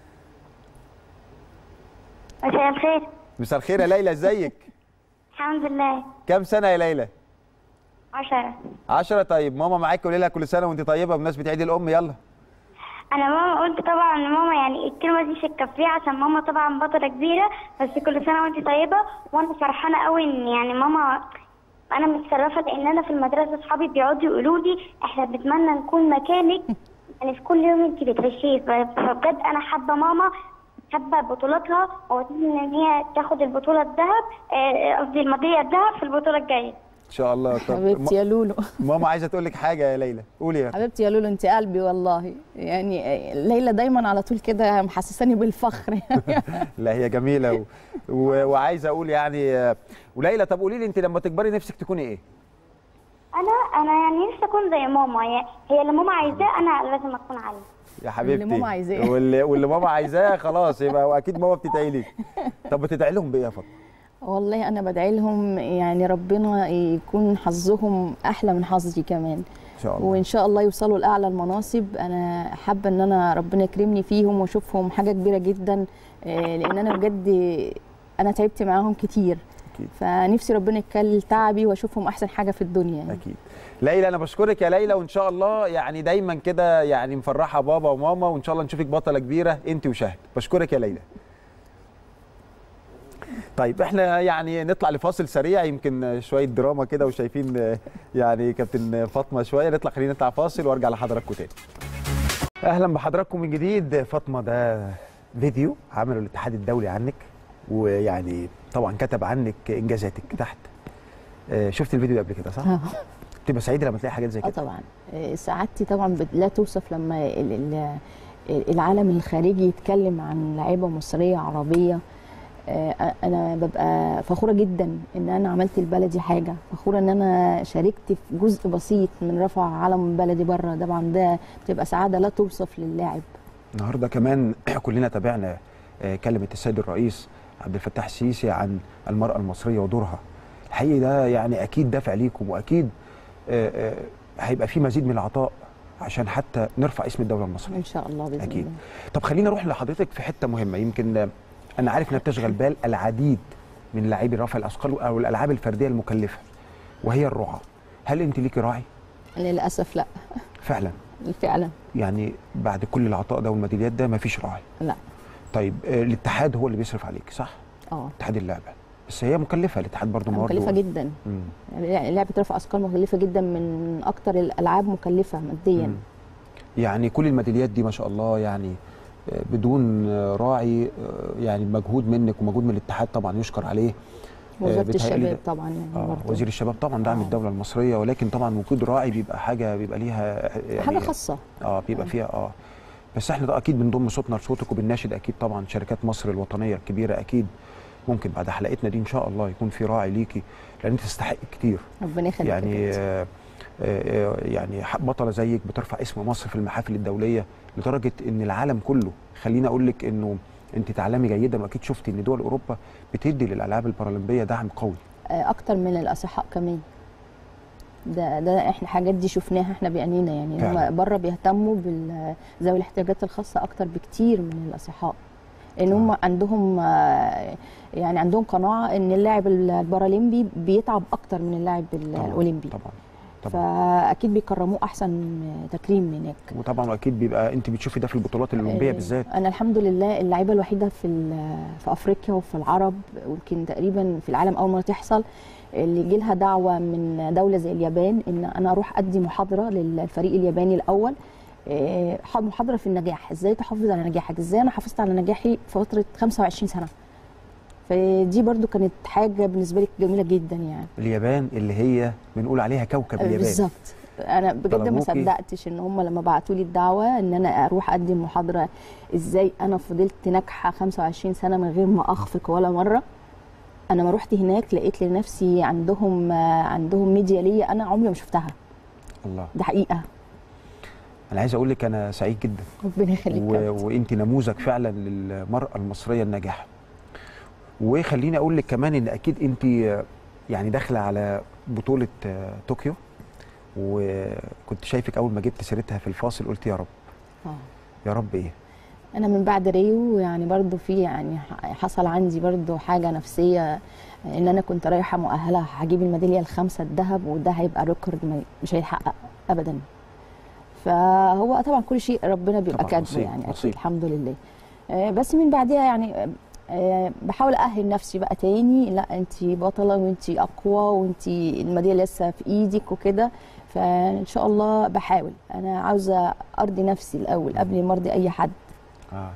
مساء الخير مساء الخير يا ليلى ازيك الحمد لله كام سنه يا ليلى عشرة 10 طيب ماما معاك قولي لها كل سنه وانت طيبه بمناسبه عيد الام يلا انا ماما قلت طبعا ان ماما يعني الكلمه دي مش هتكفيها عشان ماما طبعا بطله كبيره بس كل سنه وانت طيبه وانا فرحانه قوي ان يعني ماما انا متشرفه لان انا في المدرسه اصحابي بيقعدوا يقولوا لي احنا بنتمنى نكون مكانك يعني في كل يوم انت بتعيشيه ف- فبجد انا حابه ماما حابه بطولاتها واتمنى ان هي تاخد البطوله الذهب آه، قصدي الميداليه الذهب في البطوله الجايه ان شاء الله طب حبيبتي يا لولو ماما عايزه تقول لك حاجه يا ليلى قولي يا حبيبتي يا لولو انت قلبي والله يعني ليلى دايما على طول كده محسساني بالفخر لا هي جميله و... و... وعايزه اقول يعني آه، وليلى طب قولي لي انت لما تكبري نفسك تكوني ايه انا انا يعني نفسي اكون زي ماما هي هي اللي ماما عايزاه انا لازم اكون عليه يا حبيبتي ماما عايزاه. واللي, واللي ماما عايزاه خلاص يبقى واكيد ماما بتدعي لك طب بتدعي لهم بايه يا فاطمه والله انا بدعي لهم يعني ربنا يكون حظهم احلى من حظي كمان ان شاء الله وان شاء الله يوصلوا لاعلى المناصب انا حابه ان انا ربنا يكرمني فيهم واشوفهم حاجه كبيره جدا آه، لان انا بجد انا تعبت معاهم كتير أكيد. فنفسي ربنا يكلل تعبي واشوفهم احسن حاجه في الدنيا يعني. اكيد ليلى انا بشكرك يا ليلى وان شاء الله يعني دايما كده يعني مفرحه بابا وماما وان شاء الله نشوفك بطله كبيره انت وشهد بشكرك يا ليلى طيب احنا يعني نطلع لفاصل سريع يمكن شويه دراما كده وشايفين يعني كابتن فاطمه شويه نطلع خلينا نطلع فاصل وارجع لحضراتكم تاني اهلا بحضراتكم من جديد فاطمه ده فيديو عمله الاتحاد الدولي عنك ويعني طبعا كتب عنك انجازاتك تحت آه، شفت الفيديو ده قبل كده صح؟ آه. بتبقى سعيده لما تلاقي حاجات زي اه كده طبعا آه، سعادتي طبعا بت- لا توصف لما ال- ال- العالم الخارجي يتكلم عن لعيبه مصريه عربيه آه، انا ببقى فخوره جدا ان انا عملت البلدي حاجه فخوره ان انا شاركت في جزء بسيط من رفع علم بلدي بره طبعا ده بتبقى سعاده لا توصف للاعب النهارده كمان كلنا تابعنا آه، كلمه السيد الرئيس عبد الفتاح السيسي عن المراه المصريه ودورها الحقيقه ده يعني اكيد دافع ليكم واكيد آه، آه، هيبقى في مزيد من العطاء عشان حتى نرفع اسم الدوله المصريه ان شاء الله باذن أكيد. الله طب خلينا نروح لحضرتك في حته مهمه يمكن آه، انا عارف انها بتشغل بال العديد من لاعبي رفع الاثقال او الالعاب الفرديه المكلفه وهي الرعاه هل انت ليكي راعي للاسف لا فعلا فعلا يعني بعد كل العطاء ده والميداليات ده مفيش راعي لا طيب آه، الاتحاد هو اللي بيصرف عليك صح اه اتحاد اللعبه بس هي مكلفه الاتحاد برضه موارد مكلفه جدا مم. يعني لعبه رفع اثقال مكلفه جدا من اكتر الالعاب مكلفه ماديا مم. يعني كل الميداليات دي ما شاء الله يعني آه، بدون آه، راعي آه، يعني مجهود منك ومجهود من الاتحاد طبعا يشكر عليه وزاره بيتهيألي الشباب ده- طبعا يعني اه برضه. وزير الشباب طبعا دعم آه. الدوله المصريه ولكن طبعا وجود راعي بيبقى حاجه بيبقى ليها يعني حاجه خاصه اه بيبقى آه. فيها اه بس احنا ده اكيد بنضم صوتنا لصوتك وبنناشد اكيد طبعا شركات مصر الوطنيه الكبيره اكيد ممكن بعد حلقتنا دي ان شاء الله يكون في راعي ليكي لان انت تستحق كتير ربنا يخليك يعني يا كابتن. آه آه يعني ح- بطله زيك بترفع اسم مصر في المحافل الدوليه لدرجه ان العالم كله خليني اقول لك انه انت تعلمي جيدا واكيد شفتي ان دول اوروبا بتدي للالعاب البارالمبيه دعم قوي آه، اكتر من الاصحاء كمان ده ده احنا الحاجات دي شفناها احنا بعينينا يعني فعلا. هم بره بيهتموا بال- ذوي الاحتياجات الخاصه اكتر بكتير من الاصحاء لان هم عندهم آه، يعني عندهم قناعه ان اللاعب البارالمبي بيتعب اكتر من اللاعب ال- طبعا الاولمبي طبعا طبعا فاكيد بيكرموه احسن تكريم هناك وطبعا اكيد بيبقى انت بتشوفي ده في البطولات الاولمبيه آه، بالذات انا الحمد لله اللعيبه الوحيده في ال- في افريقيا وفي العرب ويمكن تقريبا في العالم اول مره تحصل اللي جه لها دعوه من دوله زي اليابان ان انا اروح ادي محاضره للفريق الياباني الاول آه، محاضره في النجاح ازاي تحافظ على نجاحك ازاي انا حافظت على نجاحي في فتره 25 سنه فدي برضو كانت حاجه بالنسبه لي جميله جدا يعني اليابان اللي هي بنقول عليها كوكب اليابان بالظبط انا بجد ما طلبوكي. صدقتش ان هم لما بعتوا لي الدعوه ان انا اروح اقدم محاضره ازاي انا فضلت ناجحه 25 سنه من غير ما اخفق ولا مره انا ما رحت هناك لقيت لنفسي عندهم آه، عندهم ميديا ليا انا عمري ما شفتها الله ده حقيقه انا عايز اقول لك انا سعيد جدا ربنا يخليك و... يا كابتن. وانت نموذج فعلا للمراه المصريه الناجحه وخليني اقول لك كمان ان اكيد انت يعني داخله على بطوله آه، طوكيو وكنت شايفك اول ما جبت سيرتها في الفاصل قلت يا رب آه. يا رب ايه انا من بعد ريو يعني برضو في يعني ح- حصل عندي برضو حاجه نفسيه ان انا كنت رايحه مؤهله هجيب الميداليه الخامسه الذهب وده هيبقى ريكورد ما- مش هيتحقق ابدا فهو طبعا كل شيء ربنا بيبقى طبعاً كاتبه نصيب- يعني نصيب. اكيد الحمد لله آه، بس من بعدها يعني آه، بحاول اهل نفسي بقى تاني لا انت بطله وانت اقوى وانت الميداليه لسه في ايدك وكده فان شاء الله بحاول انا عاوزه ارضي نفسي الاول قبل ما ارضي اي حد اه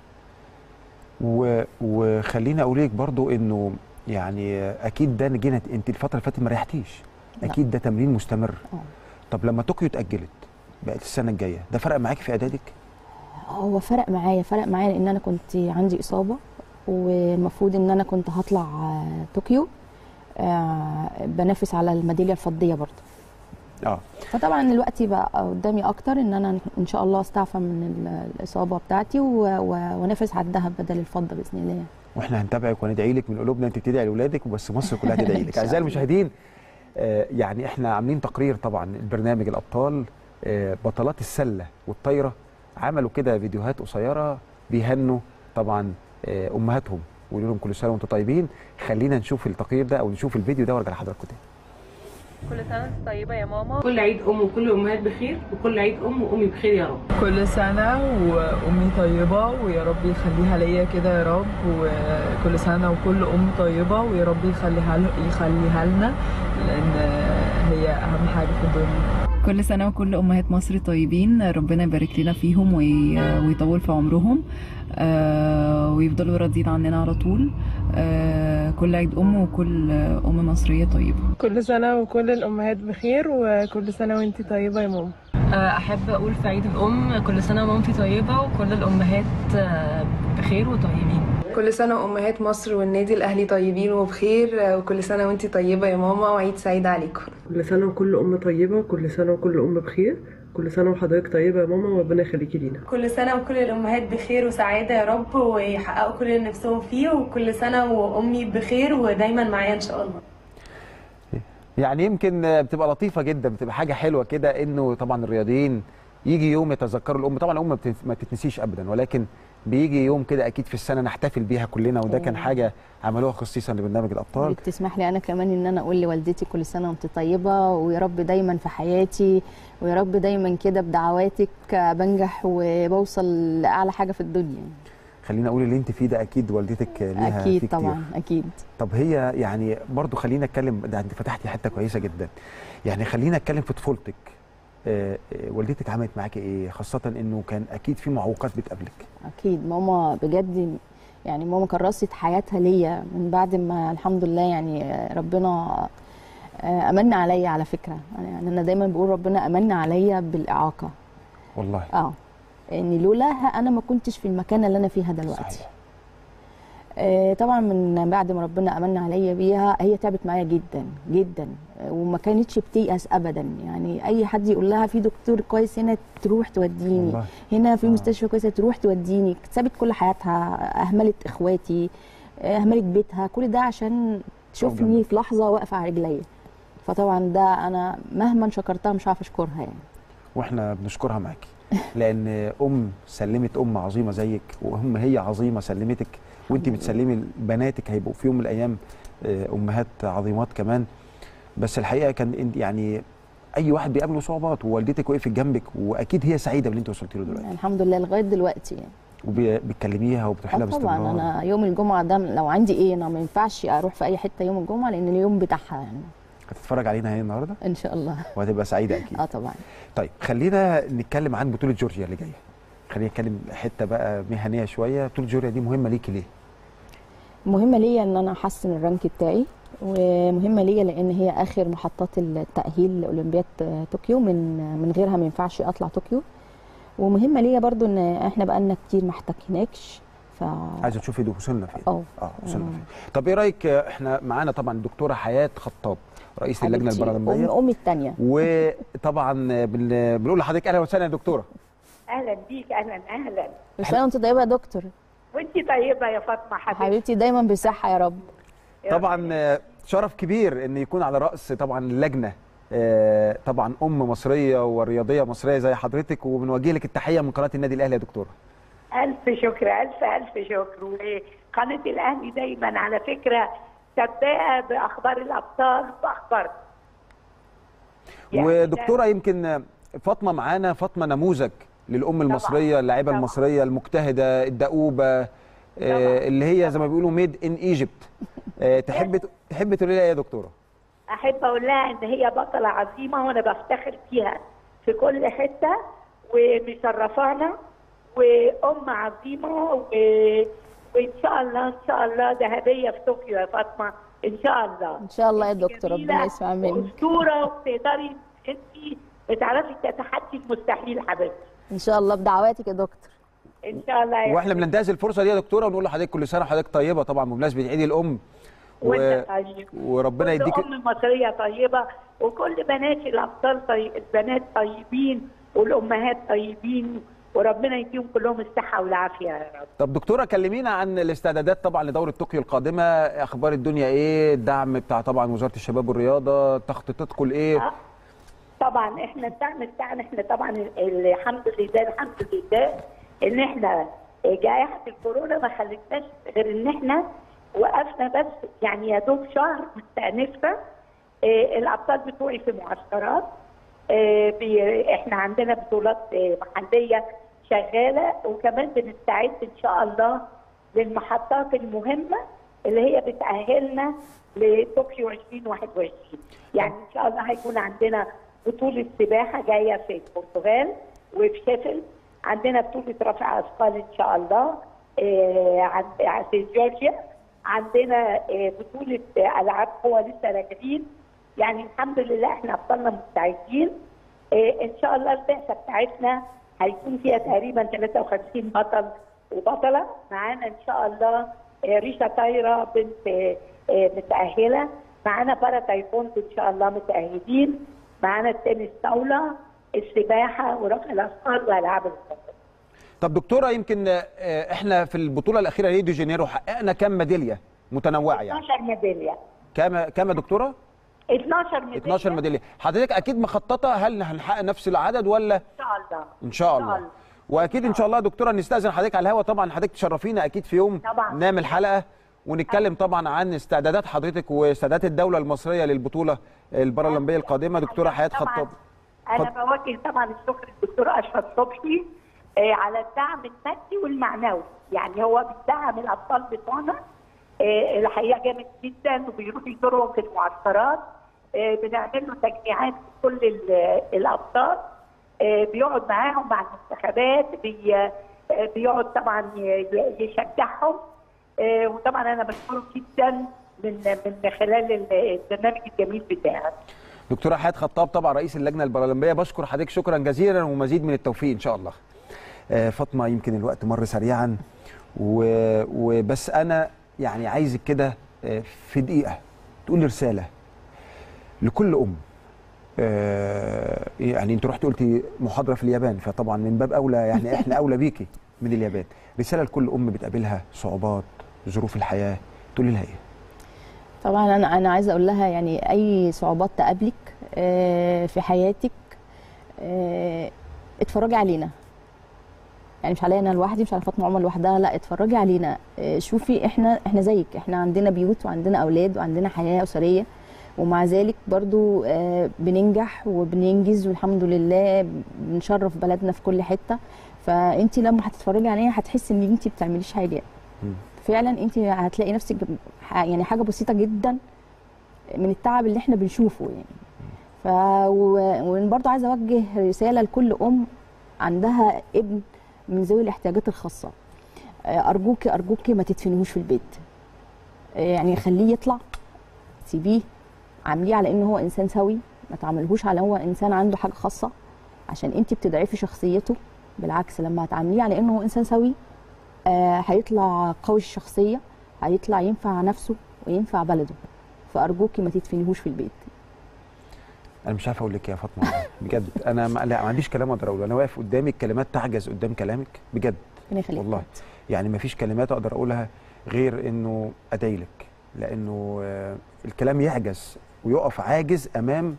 و... وخليني اقول لك برضو انه يعني اكيد ده جينا انت الفتره اللي فاتت ما ريحتيش لا. اكيد ده تمرين مستمر آه. طب لما طوكيو اتاجلت بقت السنه الجايه ده فرق معاكي في اعدادك هو فرق معايا فرق معايا لان انا كنت عندي اصابه والمفروض ان انا كنت هطلع آه، طوكيو آه، بنافس على الميداليه الفضيه برضه اه فطبعا الوقت بقى قدامي اكتر ان انا ان شاء الله استعفى من ال- الاصابه بتاعتي و- و- وانافس على الذهب بدل الفضه باذن الله يعني. واحنا هنتابعك وندعي لك من قلوبنا انت تدعي لاولادك وبس مصر كلها تدعي إن لك شاء اعزائي الله. المشاهدين آه، يعني احنا عاملين تقرير طبعا البرنامج الابطال آه، بطلات السله والطايره عملوا كده فيديوهات قصيره بيهنوا طبعا آه، امهاتهم ويقولوا لهم كل سنه وانتم طيبين خلينا نشوف التقرير ده او نشوف الفيديو ده وارجع لحضراتكم تاني كل سنة وانت طيبة يا ماما كل عيد ام وكل الامهات بخير وكل عيد ام وامي بخير يا رب كل سنة وأمي طيبة ويا رب يخليها ليا كده يا رب وكل سنة وكل أم طيبة ويا رب يخليها ل- يخليها لنا لأن هي أهم حاجة في الدنيا كل سنة وكل أمهات مصر طيبين ربنا يبارك لنا فيهم وي- ويطول في عمرهم آه، ويفضلوا راضيين عننا على طول آه، وكل عيد ام وكل ام مصريه طيبه كل سنة وكل الأمهات بخير وكل سنة وانتي طيبة يا ماما أحب أقول في عيد الأم كل سنة ومامتي طيبة وكل الأمهات بخير وطيبين كل سنة وأمهات مصر والنادي الأهلي طيبين وبخير وكل سنة وانتي طيبة يا ماما وعيد سعيد عليكم كل سنة وكل أم طيبة كل سنة وكل أم بخير كل سنة وحضرتك طيبة يا ماما وربنا يخليكي لينا كل سنة وكل الأمهات بخير وسعادة يا رب ويحققوا كل اللي نفسهم فيه وكل سنة وأمي بخير ودايما معايا إن شاء الله يعني يمكن بتبقى لطيفه جدا بتبقى حاجه حلوه كده انه طبعا الرياضيين يجي يوم يتذكروا الام طبعا الام ما بتت- ما تتنسيش ابدا ولكن بيجي يوم كده اكيد في السنه نحتفل بيها كلنا وده كان حاجه عملوها خصيصا لبرنامج الابطال تسمح لي انا كمان ان انا اقول لوالدتي كل سنه وانت طيبه ويا رب دايما في حياتي ويا رب دايما كده بدعواتك بنجح وبوصل لاعلى حاجه في الدنيا خلينا اقول اللي انت فيه ده اكيد والدتك ليها اكيد فيه كتير. طبعا اكيد طب هي يعني برضو خلينا اتكلم ده انت فتحتي حته كويسه جدا يعني خلينا اتكلم في طفولتك آه، آه، والدتك عملت معاكي ايه خاصه انه كان اكيد في معوقات بتقابلك اكيد ماما بجد يعني ماما كرست حياتها ليا من بعد ما الحمد لله يعني ربنا آه، امن عليا على فكره يعني انا دايما بقول ربنا امن عليا بالاعاقه والله اه ان لولاها انا ما كنتش في المكان اللي انا فيها دلوقتي صحيح. آه طبعا من بعد ما ربنا امن عليا بيها هي تعبت معايا جدا جدا آه، وما كانتش بتيأس ابدا يعني اي حد يقول لها في دكتور كويس هنا تروح توديني والله. هنا في مستشفى كويسه تروح توديني سابت كل حياتها اهملت اخواتي آه، اهملت بيتها كل ده عشان تشوفني في لحظه واقفه على رجليا فطبعا ده انا مهما شكرتها مش عارفه اشكرها يعني واحنا بنشكرها معاكي لان ام سلمت ام عظيمه زيك وام هي عظيمه سلمتك وانت بتسلمي بناتك هيبقوا في يوم من الايام آه، امهات عظيمات كمان بس الحقيقه كان انت يعني اي واحد بيقابله صعوبات ووالدتك وقفت جنبك واكيد هي سعيده باللي انت وصلتي له دلوقتي الحمد لله لغايه دلوقتي يعني وبتكلميها وبتروحي لها آه طبعا باستمرار انا يوم الجمعه ده لو عندي ايه انا ما ينفعش اروح في اي حته يوم الجمعه لان اليوم بتاعها يعني هتتفرج علينا هي النهارده ان شاء الله وهتبقى سعيده اكيد اه طبعا طيب خلينا نتكلم عن بطوله جورجيا اللي جايه خلينا نتكلم حته بقى مهنيه شويه بطوله جورجيا دي مهمه ليكي ليه مهمه ليا ان انا احسن الرانك بتاعي ومهمه ليا لان هي اخر محطات التاهيل لاولمبياد طوكيو من من غيرها ما ينفعش اطلع طوكيو ومهمه ليا برضو ان احنا بقالنا كتير ما احتكناش ف عايزه تشوفي ده وصلنا فين اه اه وصلنا فين طب ايه رايك آه، احنا معانا طبعا الدكتوره حياه خطاب رئيس اللجنه حبيبتي، البارالمبيه ام امي الثانيه وطبعا بن- بنقول لحضرتك اهلا وسهلا يا دكتوره اهلا بيك اهلا اهلا كل سنه وانت طيبه يا دكتور وانت طيبه يا فاطمه حبيبتي حبيبتي دايما بصحه يا رب طبعا آه، شرف كبير ان يكون على راس طبعا اللجنه آه، طبعا ام مصريه ورياضيه مصريه زي حضرتك وبنوجه لك التحيه من قناه النادي الاهلي يا دكتوره الف شكر الف الف شكر وقناه الاهلي دايما على فكره سباقه باخبار الابطال واخبار يعني ودكتوره يمكن آه، فاطمه معانا فاطمه نموذج للام المصريه اللاعبه المصريه المجتهده الدؤوبه آه، اللي هي زي ما بيقولوا ميد ان ايجيبت تحب تحب تقولي لها ايه يا دكتوره احب اقول لها ان هي بطله عظيمه وانا بفتخر فيها في كل حته ومشرفانا وام عظيمه و... وان شاء الله ان شاء الله ذهبيه في طوكيو يا فاطمه ان شاء الله ان شاء الله يا دكتور ربنا يسمع منك اسطوره وتقدري انت بتعرفي تتحدي المستحيل حبيبتي ان شاء الله بدعواتك يا دكتور ان شاء الله يا واحنا بننتهز الفرصه دي يا دكتوره ونقول لحضرتك كل سنه وحضرتك طيبه طبعا بمناسبه عيد الام و... وانت طيب وربنا كل يديك ام مصريه طيبه وكل بنات الابطال طيب البنات طيبين والامهات طيبين وربنا يديهم كلهم الصحه والعافيه يا رب طب دكتوره كلمينا عن الاستعدادات طبعا لدوره طوكيو القادمه اخبار الدنيا ايه الدعم بتاع طبعا وزاره الشباب والرياضه تخطيطاتكم لايه طبعا احنا الدعم بتاعنا احنا طبعا ال- الحمد لله الحمد لله ان احنا جائحه الكورونا ما خلتناش غير ان احنا وقفنا بس يعني يا دوب شهر مستأنفة اه الابطال بتوعي في معسكرات اه بي- احنا عندنا بطولات اه محليه شغاله وكمان بنستعد ان شاء الله للمحطات المهمه اللي هي بتأهلنا لطوكيو 2021 يعني ان شاء الله هيكون عندنا بطولة سباحة جاية في البرتغال وفي شيفيلد عندنا بطولة رفع أثقال إن شاء الله آه، عند- في جورجيا عندنا آه، بطوله آه، العاب قوى لسه راجعين يعني الحمد لله احنا ابطالنا مستعدين آه، ان شاء الله البعثه بتاعتنا هيكون فيها تقريبا 53 بطل وبطله معانا ان شاء الله آه، ريشا طايره بنت آه، آه، متاهله معانا بارا تايكوندو ان شاء الله متاهلين معانا التنس طاوله السباحه ورفع الاثقال والعاب القوه طب دكتوره يمكن آه، احنا في البطوله الاخيره ريو دي جانيرو حققنا كام ميداليه متنوعه يعني 12 ميداليه كام كام يا دكتوره 12 ميداليه 12 ميداليه حضرتك اكيد مخططه هل هنحقق نفس العدد ولا ان شاء الله ان شاء الله واكيد ان شاء الله يا دكتوره نستاذن حضرتك على الهوا طبعا حضرتك تشرفينا اكيد في يوم طبعاً. نعمل حلقه ونتكلم طبعا عن استعدادات حضرتك واستعدادات الدوله المصريه للبطوله البارالمبيه القادمه دكتوره حياه طبعاً. خطاب انا بوجه طبعا الشكر للدكتور اشرف صبحي آه، على الدعم المادي والمعنوي يعني هو بيدعم الابطال بتوعنا آه، الحقيقه جامد جدا وبيروح يزورهم في المعسكرات آه، بنعمل له تجميعات في كل ال- الابطال آه، بيقعد معاهم مع المنتخبات بي آه، بيقعد طبعا ي- ي- يشجعهم آه، وطبعا انا بشكره جدا من من خلال ال- البرنامج الجميل بتاعك دكتوره حياه خطاب طبعا رئيس اللجنه البارالمبيه بشكر حضرتك شكرا جزيلا ومزيد من التوفيق ان شاء الله آه، فاطمه يمكن الوقت مر سريعا و... وبس انا يعني عايزك كده آه، في دقيقه تقولي رساله لكل ام آه، يعني انت رحت قلتي محاضره في اليابان فطبعا من باب اولى يعني احنا اولى بيكي من اليابان رساله لكل ام بتقابلها صعوبات ظروف الحياه تقولي لها ايه طبعا انا انا عايزه اقول لها يعني اي صعوبات تقابلك آه، في حياتك آه، اتفرجي علينا يعني مش عليا انا لوحدي مش على فاطمه عمر لوحدها لا اتفرجي علينا آه، شوفي احنا احنا زيك احنا عندنا بيوت وعندنا اولاد وعندنا حياه اسريه ومع ذلك برضو آه، بننجح وبننجز والحمد لله بنشرف بلدنا في كل حته فانت لما هتتفرجي علينا هتحسي ان انت بتعمليش حاجه فعلا انت هتلاقي نفسك ح- يعني حاجه بسيطه جدا من التعب اللي احنا بنشوفه يعني ف وبرضه عايزه اوجه رساله لكل ام عندها ابن من ذوي الاحتياجات الخاصه آه، ارجوكي ارجوكي ما تدفنيهوش في البيت آه، يعني خليه يطلع سيبيه عامليه على انه هو انسان سوي ما تعاملهوش على هو انسان عنده حاجه خاصه عشان انت بتضعفي شخصيته بالعكس لما هتعامليه على انه هو انسان سوي آه، هيطلع قوي الشخصيه هيطلع ينفع نفسه وينفع بلده فارجوكي ما تدفنيهوش في البيت انا مش عارف اقول لك إيه يا فاطمه بجد انا ما, لا ما عنديش كلام اقدر اقوله انا واقف قدامك كلمات تعجز قدام كلامك بجد ربنا يخليك والله يعني ما فيش كلمات اقدر اقولها غير انه ادعي لك لانه آه، الكلام يعجز ويقف عاجز امام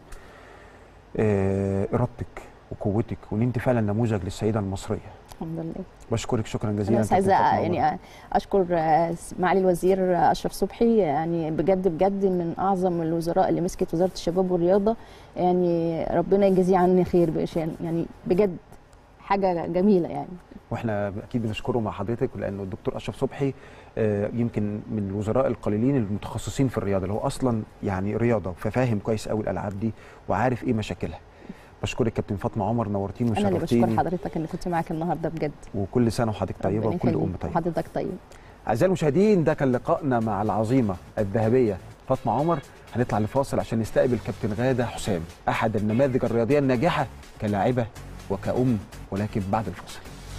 آه، ارادتك وقوتك وان انت فعلا نموذج للسيده المصريه الحمد لله بشكرك شكرا جزيلا انا بس كابتن عايزه فاطمة عمر. يعني اشكر آه، معالي الوزير آه، اشرف صبحي يعني بجد بجد من اعظم الوزراء اللي مسكت وزاره الشباب والرياضه يعني ربنا يجازيه عني خير بإشان يعني بجد حاجه جميله يعني واحنا اكيد بنشكره مع حضرتك لانه الدكتور اشرف صبحي آه، يمكن من الوزراء القليلين المتخصصين في الرياضه اللي هو اصلا يعني رياضه ففاهم كويس قوي الالعاب دي وعارف ايه مشاكلها بشكرك كابتن فاطمه عمر نورتيني انا اللي بشكر وشرفتيني حضرتك اللي كنت معاك النهارده بجد وكل سنه وحضرتك طيبه ربنا وكل يخليك. ام طيبه وحضرتك طيب اعزائي المشاهدين ده كان لقائنا مع العظيمه الذهبيه فاطمه عمر هنطلع لفاصل عشان نستقبل كابتن غاده حسام احد النماذج الرياضيه الناجحه كلاعبه وكأم ولكن بعد الفاصل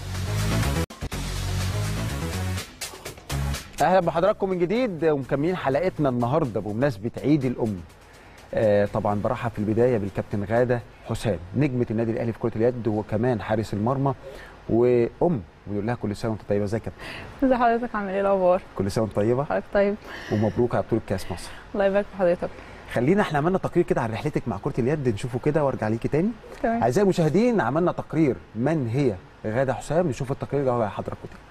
اهلا بحضراتكم من جديد ومكملين حلقتنا النهارده بمناسبه عيد الام آه طبعا برحب في البدايه بالكابتن غاده حسام نجمه النادي الاهلي في كره اليد وكمان حارس المرمى وام بنقول لها كل سنه وانت طيبه ازيك يا كابتن ازي حضرتك عامل ايه الاخبار كل سنه وانت طيبه حضرتك طيب ومبروك على بطوله كاس مصر الله يبارك في حضرتك خلينا احنا عملنا تقرير كده عن رحلتك مع كره اليد نشوفه كده وارجع ليكي تاني تمام. اعزائي المشاهدين عملنا تقرير من هي غاده حسام نشوف التقرير ده على حضراتكم تاني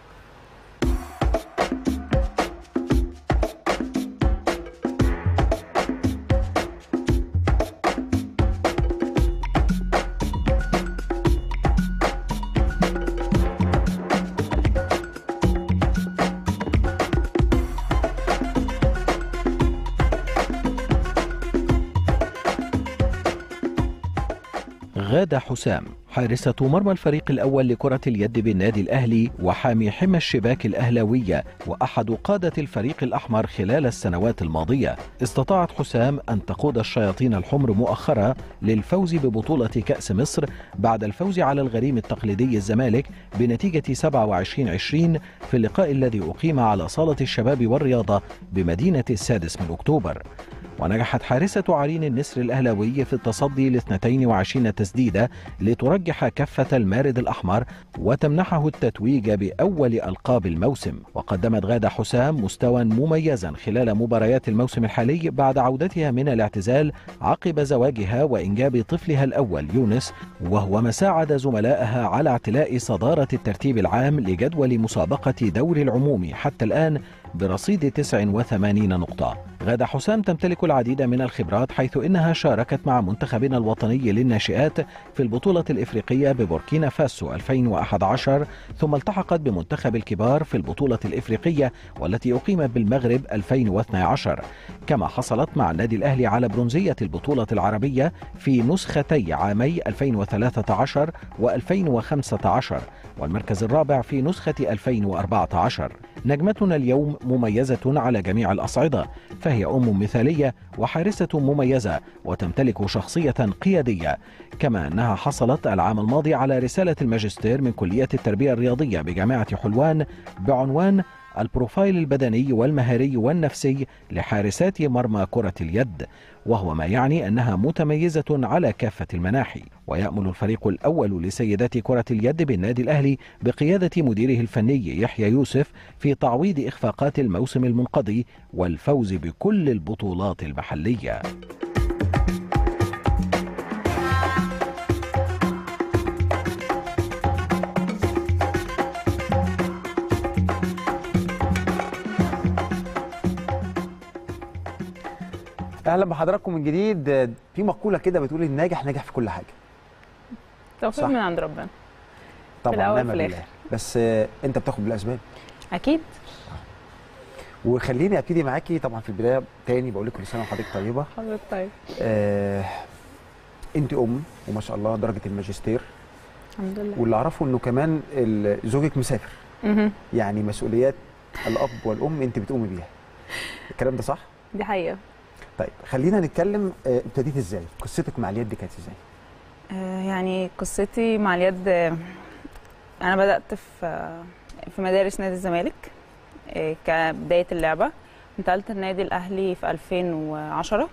غادة حسام حارسة مرمى الفريق الأول لكرة اليد بالنادي الأهلي وحامي حمى الشباك الأهلاوية وأحد قادة الفريق الأحمر خلال السنوات الماضية استطاعت حسام أن تقود الشياطين الحمر مؤخرا للفوز ببطولة كأس مصر بعد الفوز على الغريم التقليدي الزمالك بنتيجة 27-20 في اللقاء الذي أقيم على صالة الشباب والرياضة بمدينة السادس من أكتوبر ونجحت حارسة عرين النسر الأهلاوي في التصدي ل 22 تسديدة لترجح كفة المارد الأحمر وتمنحه التتويج بأول ألقاب الموسم وقدمت غادة حسام مستوى مميزا خلال مباريات الموسم الحالي بعد عودتها من الاعتزال عقب زواجها وإنجاب طفلها الأول يونس وهو ما ساعد زملائها على اعتلاء صدارة الترتيب العام لجدول مسابقة دوري العموم حتى الآن برصيد 89 نقطة غادة حسام تمتلك العديد من الخبرات حيث إنها شاركت مع منتخبنا الوطني للناشئات في البطولة الإفريقية ببوركينا فاسو 2011 ثم التحقت بمنتخب الكبار في البطولة الإفريقية والتي أقيمت بالمغرب 2012 كما حصلت مع النادي الأهلي على برونزية البطولة العربية في نسختي عامي 2013 و2015 والمركز الرابع في نسخة 2014 نجمتنا اليوم مميزة على جميع الأصعدة فهي أم مثالية وحارسة مميزة وتمتلك شخصية قيادية كما أنها حصلت العام الماضي على رسالة الماجستير من كلية التربية الرياضية بجامعة حلوان بعنوان البروفايل البدني والمهاري والنفسي لحارسات مرمى كرة اليد وهو ما يعني أنها متميزة على كافة المناحي ويأمل الفريق الأول لسيدات كرة اليد بالنادي الأهلي بقيادة مديره الفني يحيى يوسف في تعويض إخفاقات الموسم المنقضي والفوز بكل البطولات المحلية اهلا بحضراتكم من جديد في مقوله كده بتقول الناجح ناجح في كل حاجه توفيق صح. من عند ربنا طبعا الأول نعم في بالله الآخر. بس آه، انت بتاخد بالاسباب اكيد وخليني ابتدي معاكي طبعا في البدايه تاني بقول لك كل سنه وحضرتك طيبه حضرتك طيب آه انت ام وما شاء الله درجه الماجستير الحمد لله واللي اعرفه انه كمان ال- زوجك مسافر مهم. يعني مسؤوليات الاب والام انت بتقومي بيها الكلام ده صح دي حقيقه طيب خلينا نتكلم آه، ابتديت ازاي قصتك مع اليد كانت ازاي آه، يعني قصتي مع اليد آه، انا بدات في آه، في مدارس نادي الزمالك آه، كبدايه اللعبه انتقلت النادي الاهلي في 2010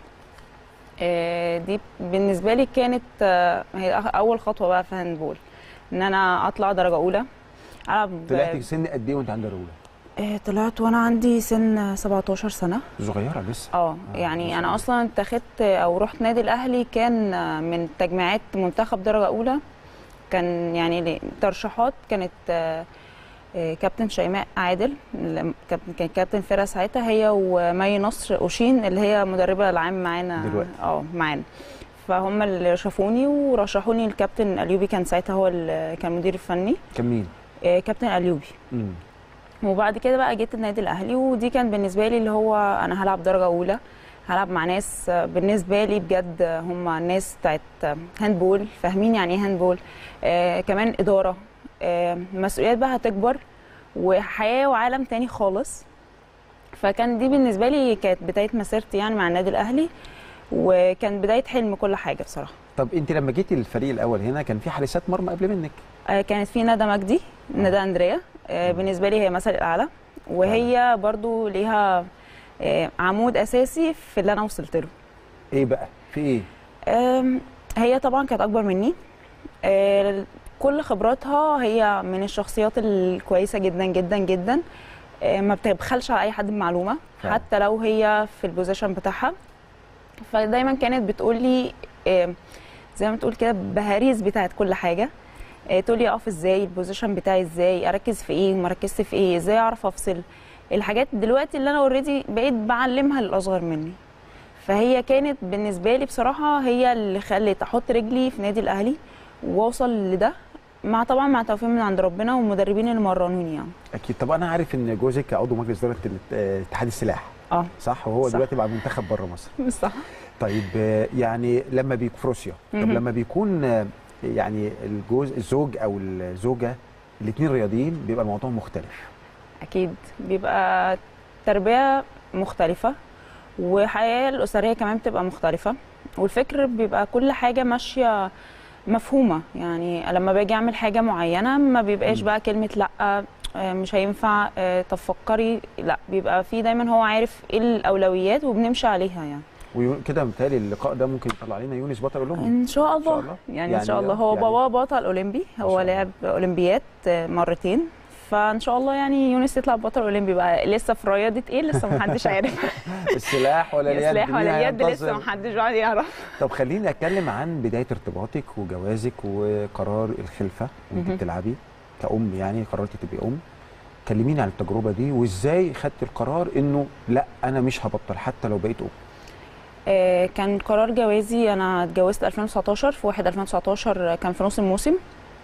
آه، دي بالنسبه لي كانت آه، هي أخ- اول خطوه بقى في هاندبول ان انا اطلع درجه اولى العب طلعتي سن قد ايه وانت عندك اولى آه، طلعت وانا عندي سن 17 سنه صغيره لسه اه يعني انا اصلا اتخذت او رحت نادي الاهلي كان من تجميعات منتخب درجه اولى كان يعني ل- ترشيحات كانت آه، آه، كابتن شيماء عادل اللي كابتن كان كابتن فرقه ساعتها هي ومي نصر اوشين اللي هي مدربه العام معانا دلوقتي. اه معانا فهم اللي شافوني ورشحوني الكابتن اليوبي كان ساعتها هو اللي كان مدير الفني كان مين آه، كابتن اليوبي مم. وبعد كده بقى جيت النادي الاهلي ودي كان بالنسبه لي اللي هو انا هلعب درجه اولى هلعب مع ناس بالنسبه لي بجد هم ناس بتاعت هاندبول فاهمين يعني ايه هاندبول آه كمان اداره آه مسؤوليات بقى هتكبر وحياه وعالم تاني خالص فكان دي بالنسبه لي كانت بدايه مسيرتي يعني مع النادي الاهلي وكان بدايه حلم كل حاجه بصراحه طب انت لما جيتي الفريق الاول هنا كان في حارسات مرمى قبل منك آه، كانت في ندى مجدي ندى اندريا آه، بالنسبه لي هي مثل الاعلى وهي برضو ليها آه، عمود اساسي في اللي انا وصلت له ايه بقى في ايه آم، هي طبعا كانت اكبر مني آه، كل خبراتها هي من الشخصيات الكويسه جدا جدا جدا آه، ما بتبخلش على اي حد بمعلومه فعلا. حتى لو هي في البوزيشن بتاعها فدايما كانت بتقول لي آه، زي ما تقول كده بهاريز بتاعت كل حاجه آه، تقول لي اقف ازاي البوزيشن بتاعي ازاي اركز في ايه وما ركزت في ايه ازاي اعرف افصل الحاجات دلوقتي اللي انا اوريدي بقيت بعلمها للاصغر مني فهي كانت بالنسبه لي بصراحه هي اللي خلت احط رجلي في نادي الاهلي واوصل لده مع طبعا مع توفيق من عند ربنا والمدربين اللي مرنوني يعني اكيد طب انا عارف ان جوزك عضو مجلس اداره ال- آه، اتحاد السلاح اه صح وهو صح. دلوقتي مع المنتخب بره مصر صح طيب آه، يعني لما بيكون في روسيا طب مهم. لما بيكون آه، يعني الجوز الزوج او الزوجه الاثنين رياضيين بيبقى الموضوع مختلف اكيد بيبقى تربيه مختلفه والحياه الاسريه كمان بتبقى مختلفه والفكر بيبقى كل حاجه ماشيه مفهومه يعني لما باجي اعمل حاجه معينه ما بيبقاش بقى كلمه لا آه، مش هينفع آه، طب فكري لا بيبقى في دايما هو عارف ايه الاولويات وبنمشي عليها يعني وكده متهيألي اللقاء ده ممكن يطلع لنا يونس بطل اولمبي ان شاء الله, الله. يعني, ان شاء الله هو يعني- بابا بطل اولمبي هو لعب اولمبيات آه، مرتين فان شاء الله يعني يونس يطلع بطل اولمبي بقى لسه في رياضه ايه لسه محدش عارف السلاح ولا اليد السلاح مين ولا اليد هينتصر؟ لسه محدش قاعد يعرف طب خليني اتكلم عن بدايه ارتباطك وجوازك وقرار الخلفه وانت مهم. بتلعبي كأم يعني قررتي تبقي ام كلميني عن التجربه دي وازاي خدت القرار انه لا انا مش هبطل حتى لو بقيت ام آه، كان قرار جوازي انا اتجوزت 2019 في 1 2019 كان في نص الموسم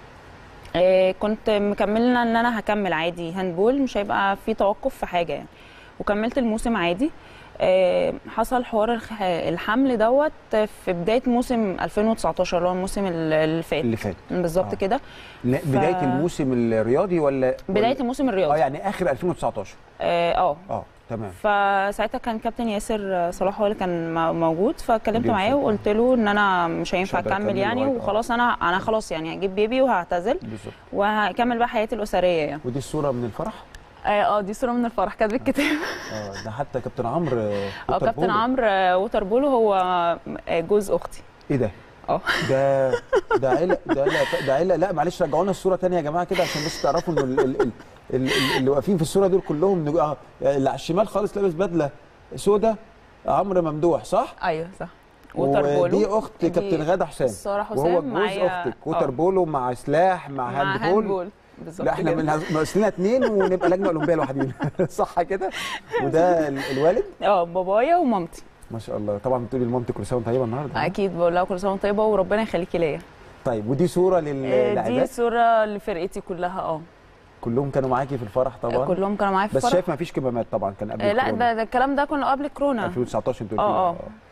آه، كنت مكمله ان انا هكمل عادي هاندبول مش هيبقى في توقف في حاجه يعني وكملت الموسم عادي آه، حصل حوار الخ- الحمل دوت في بدايه موسم 2019 اللي هو الموسم ال- اللي فات اللي فات بالظبط آه. كده لا، بدايه الموسم الرياضي ولا بدايه ولا- الموسم الرياضي اه يعني اخر 2019 اه اه اه تمام فساعتها كان كابتن ياسر صلاح هو اللي كان م- موجود فكلمت مدير معاه الفرقة. وقلت له ان انا مش هينفع هقدر اكمل أكمل يعني لغاية- آه. وخلاص انا انا خلاص يعني هجيب بيبي وهعتزل بالظبط وهكمل بقى حياتي الاسريه يعني ودي الصوره من الفرح اه اه دي صوره من الفرح كانت بالكتاب اه ده حتى كابتن عمرو آه، اه ووتر كابتن بولو. عمرو آه، ووتر بولو هو آه، جوز اختي ايه ده؟ اه ده ده عيله ده عيله ده عيله لا معلش رجعوا لنا الصوره ثانيه يا جماعه كده عشان بس تعرفوا ان ال- ال- ال- ال- ال- اللي واقفين في الصوره دول كلهم نج- اه اللي على الشمال خالص لابس بدله سودا عمرو ممدوح صح؟ ايوه صح ووتر بولو ودي اخت دي كابتن غاده حسام ساره حسام وهو جوز معايا- اختك ووتر آه. بولو مع سلاح مع, مع هاند هاند بول بول بالظبط لا احنا كده. من ناقص لنا اثنين ونبقى لجنه اولمبيه لوحدينا صح كده؟ وده ال- الوالد اه بابايا ومامتي ما شاء الله طبعا بتقولي لمامتك كل سنه وانت طيبه النهارده اكيد بقول لها كل سنه وانت طيبه وربنا يخليكي ليا طيب ودي صوره آه، دي للاعبات صوره لفرقتي كلها اه كلهم كانوا معاكي في الفرح طبعا كلهم كانوا معايا في بس الفرح. شايف ما فيش كمامات طبعا كان قبل آه، لا الكورونا. ده, ده الكلام ده كنا قبل الكورونا 2019 انت قلتي اه اه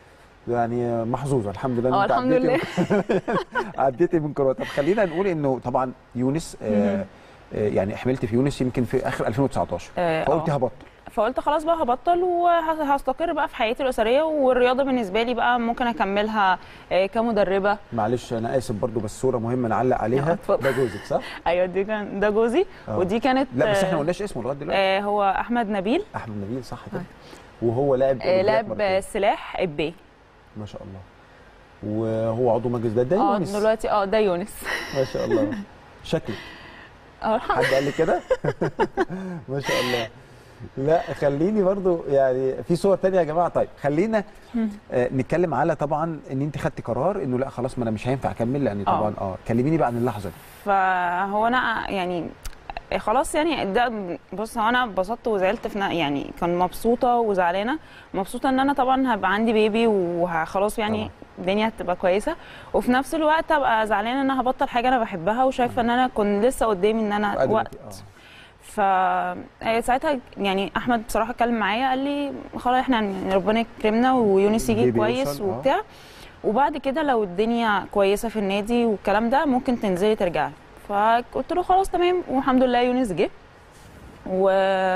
يعني محظوظه الحمد لله إن اه انت الحمد عديتي لله من- عديتي من كورونا طب خلينا نقول انه طبعا يونس آه مهم. آه يعني حملت في يونس يمكن في اخر 2019 آه، فقلتي آه. هبطل فقلت خلاص بقى هبطل وهستقر بقى في حياتي الاسريه والرياضه بالنسبه لي بقى ممكن اكملها آه، كمدربه معلش انا اسف برضو بس صوره مهمه نعلق عليها ده جوزك صح؟ ايوه دي كان ده جوزي آه. ودي كانت لا بس احنا ما آه، قلناش اسمه لغايه دلوقتي آه، هو احمد نبيل احمد نبيل صح كده وهو لاعب آه، أولمبياد لاعب مرتين. سلاح ابي ما شاء الله وهو عضو مجلس ده ده اه يونس دلوقتي اه ده يونس ما شاء الله شكلك اه حد قال لي كده ما شاء الله لا خليني برضو يعني في صور تانية يا جماعه طيب خلينا آه نتكلم على طبعا ان انت خدتي قرار انه لا خلاص ما انا مش هينفع اكمل لان طبعا اه كلميني بقى عن اللحظه دي فهو انا يعني خلاص يعني ده بص هو انا اتبسطت وزعلت في ن- يعني كان مبسوطه وزعلانه مبسوطه ان انا طبعا هبقى عندي بيبي وخلاص يعني الدنيا هتبقى كويسه وفي نفس الوقت ابقى زعلانه ان انا هبطل حاجه انا بحبها وشايفه ان انا كنت لسه قدامي ان انا قادرة وقت ت- ف آه، ساعتها يعني احمد بصراحه اتكلم معايا قال لي خلاص احنا يعني ربنا يكرمنا ويونس يجي بيبي كويس يوصل، آه. وبتاع وبعد كده لو الدنيا كويسه في النادي والكلام ده ممكن تنزلي ترجعي فقلت له خلاص تمام والحمد لله يونس جه و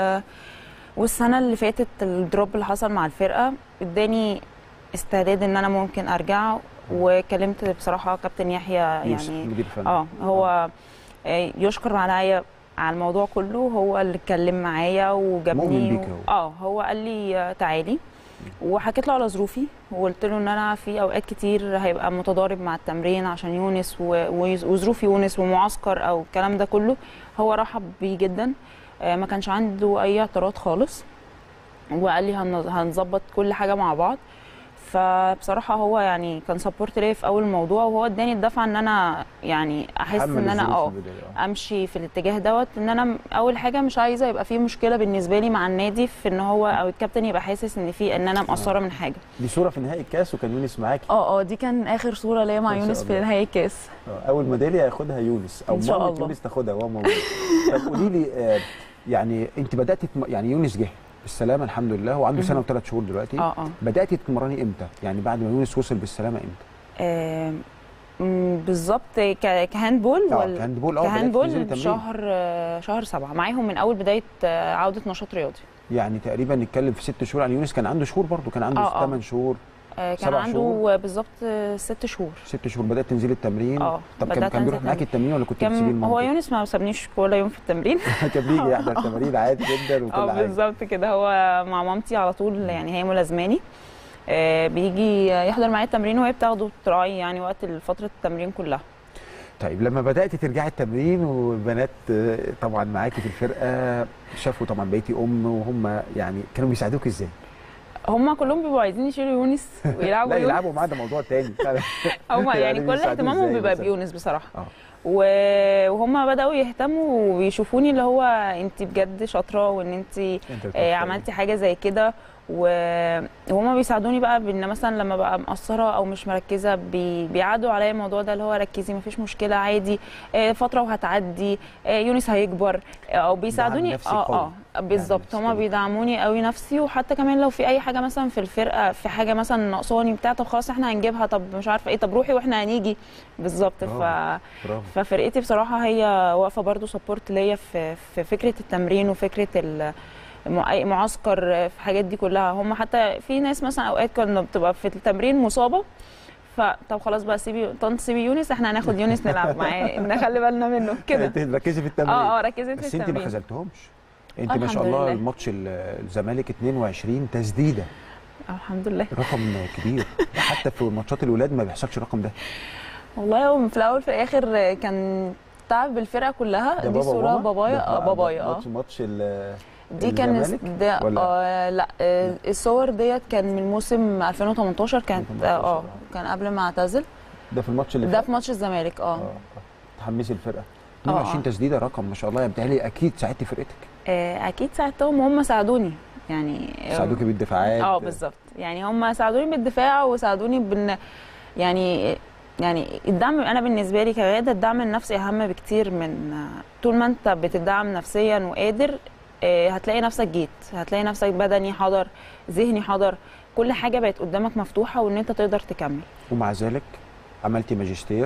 والسنه اللي فاتت الدروب اللي حصل مع الفرقه اداني استعداد ان انا ممكن ارجع وكلمت بصراحه كابتن يحيى يوسف، يعني مدير فني. اه هو آه، يشكر عليا على الموضوع كله هو اللي اتكلم معايا وجابني مؤمن بيك و- اه هو قال لي آه، تعالي وحكيت له على ظروفي وقلت له ان انا في اوقات كتير هيبقى متضارب مع التمرين عشان يونس و- و- وظروف يونس ومعسكر او الكلام ده كله هو رحب بيه جدا آه، ما كانش عنده اي اعتراض خالص وقال لي هن- هنظبط كل حاجه مع بعض فبصراحه هو يعني كان سبورت ليا في اول الموضوع وهو اداني الدفعه ان انا يعني احس تحمل ان انا الظروف اه في البداية، آه. امشي في الاتجاه دوت ان انا م- اول حاجه مش عايزه يبقى في مشكله بالنسبه لي مع النادي في ان هو او الكابتن يبقى حاسس ان في ان انا مقصره من حاجه دي صوره في نهائي الكاس وكان يونس معاكي اه اه دي كان اخر صوره ليا مع ما شاء يونس في الله. نهائي الكاس آه، اول ميداليه هياخدها يونس او إن شاء مامة الله. يونس تاخدها وهو موجود طب قولي لي آه، يعني انت بدات تتم... يعني يونس جه بالسلامه الحمد لله هو عنده مهم. سنه وثلاث شهور دلوقتي اه اه بدات تتمرني امتى يعني بعد ما يونس وصل بالسلامه امتى آه، مم، بالظبط ك- كهاندبول آه، ولا كهاندبول، آه، بدأت تنزلي كهاندبول تمرين. شهر آه، شهر سبعة معاهم من اول بدايه آه، عوده نشاط رياضي يعني تقريبا نتكلم في ست شهور عن يونس كان عنده شهور برضو كان عنده آه، آه. 8 شهور آه، كان سبع عنده شهور. بالظبط آه، ست شهور ست شهور بدات تنزلي التمرين اه طب كان بدأت كان بيروح أنزل معاكي تمرين. التمرين ولا كنت بتسيبيه كان هو لمامتك؟ يونس ما سابنيش ولا يوم في التمرين كان بيجي يحضر التمارين عادي جدا وكل اه حاجه بالظبط كده هو مع مامتي على طول يعني هي ملازماني آه، بيجي يحضر معايا التمرين وهي بتاخده تراعي يعني وقت فتره التمرين كلها طيب لما بدات ترجعي التمرين وبنات آه، طبعا معاكي في الفرقه شافوا طبعا بقيتي ام وهم يعني كانوا بيساعدوك ازاي؟ هم كلهم بيبقوا عايزين يشيلوا يونس ويلعبوا لا يونس. يلعبوا معاه ده موضوع تاني هم يعني كل بيساعدوه اهتمامهم إزاي بيبقى مثلاً؟ بيونس بصراحه اه و- وهم بداوا يهتموا ويشوفوني اللي هو انت بجد شاطره وان انت بتوفقي. آه عملتي حاجه زي كده و- وهما بيساعدوني بقى بان مثلا لما بقى مقصره او مش مركزه بي بيعادوا عليا الموضوع ده اللي هو ركزي مفيش مشكله عادي آه فتره وهتعدي آه يونس هيكبر آه او بيساعدوني نفسي اه قوي. اه بالظبط هما بيدعموني قوي نفسي وحتى كمان لو في اي حاجه مثلا في الفرقه في حاجه مثلا ناقصاني بتاع طب خلاص احنا هنجيبها طب مش عارفه ايه طب روحي واحنا هنيجي بالظبط ف برافو. ففرقتي بصراحه هي واقفه برضو سبورت ليا في في فكره التمرين وفكره ال مع- معسكر في الحاجات دي كلها هم حتى في ناس مثلا اوقات كنا بتبقى في التمرين مصابه فطب خلاص بقى سيبي طنط سيبي يونس احنا هناخد يونس نلعب معاه نخلي بالنا منه كده انت ركزي في التمرين اه اه ركزت في بس انت ما التمرين خذلتهمش انت آه، ما شاء الحمد الله لله. الماتش ال- الزمالك 22 تسديده آه، الحمد لله رقم كبير حتى في ماتشات الولاد ما بيحصلش الرقم ده والله هو في الاول في الاخر كان تعب بالفرقه كلها ده دي بابا صوره وماما؟ بابايا ده اه بقى- بابايا ده اه ماتش ماتش ال- دي كان الزمالك ده ولا آه لا آه الصور ديت كان من موسم 2018 كانت اه آه، كان قبل ما اعتزل ده في الماتش اللي ده فات في ماتش الزمالك اه تحمسي الفرقه آه، 22 آه. تسديده رقم ما شاء الله يعني بتهيألي اكيد ساعدتي فرقتك آه، اكيد ساعدتهم وهم ساعدوني يعني ساعدوكي بالدفاعات اه بالظبط يعني هم ساعدوني بالدفاع وساعدوني بان يعني يعني الدعم انا بالنسبه لي كغاده الدعم النفسي اهم بكتير من طول ما انت بتدعم نفسيا وقادر آه، هتلاقي نفسك جيت هتلاقي نفسك بدني حضر ذهني حضر كل حاجه بقت قدامك مفتوحه وان انت تقدر تكمل ومع ذلك عملتي ماجستير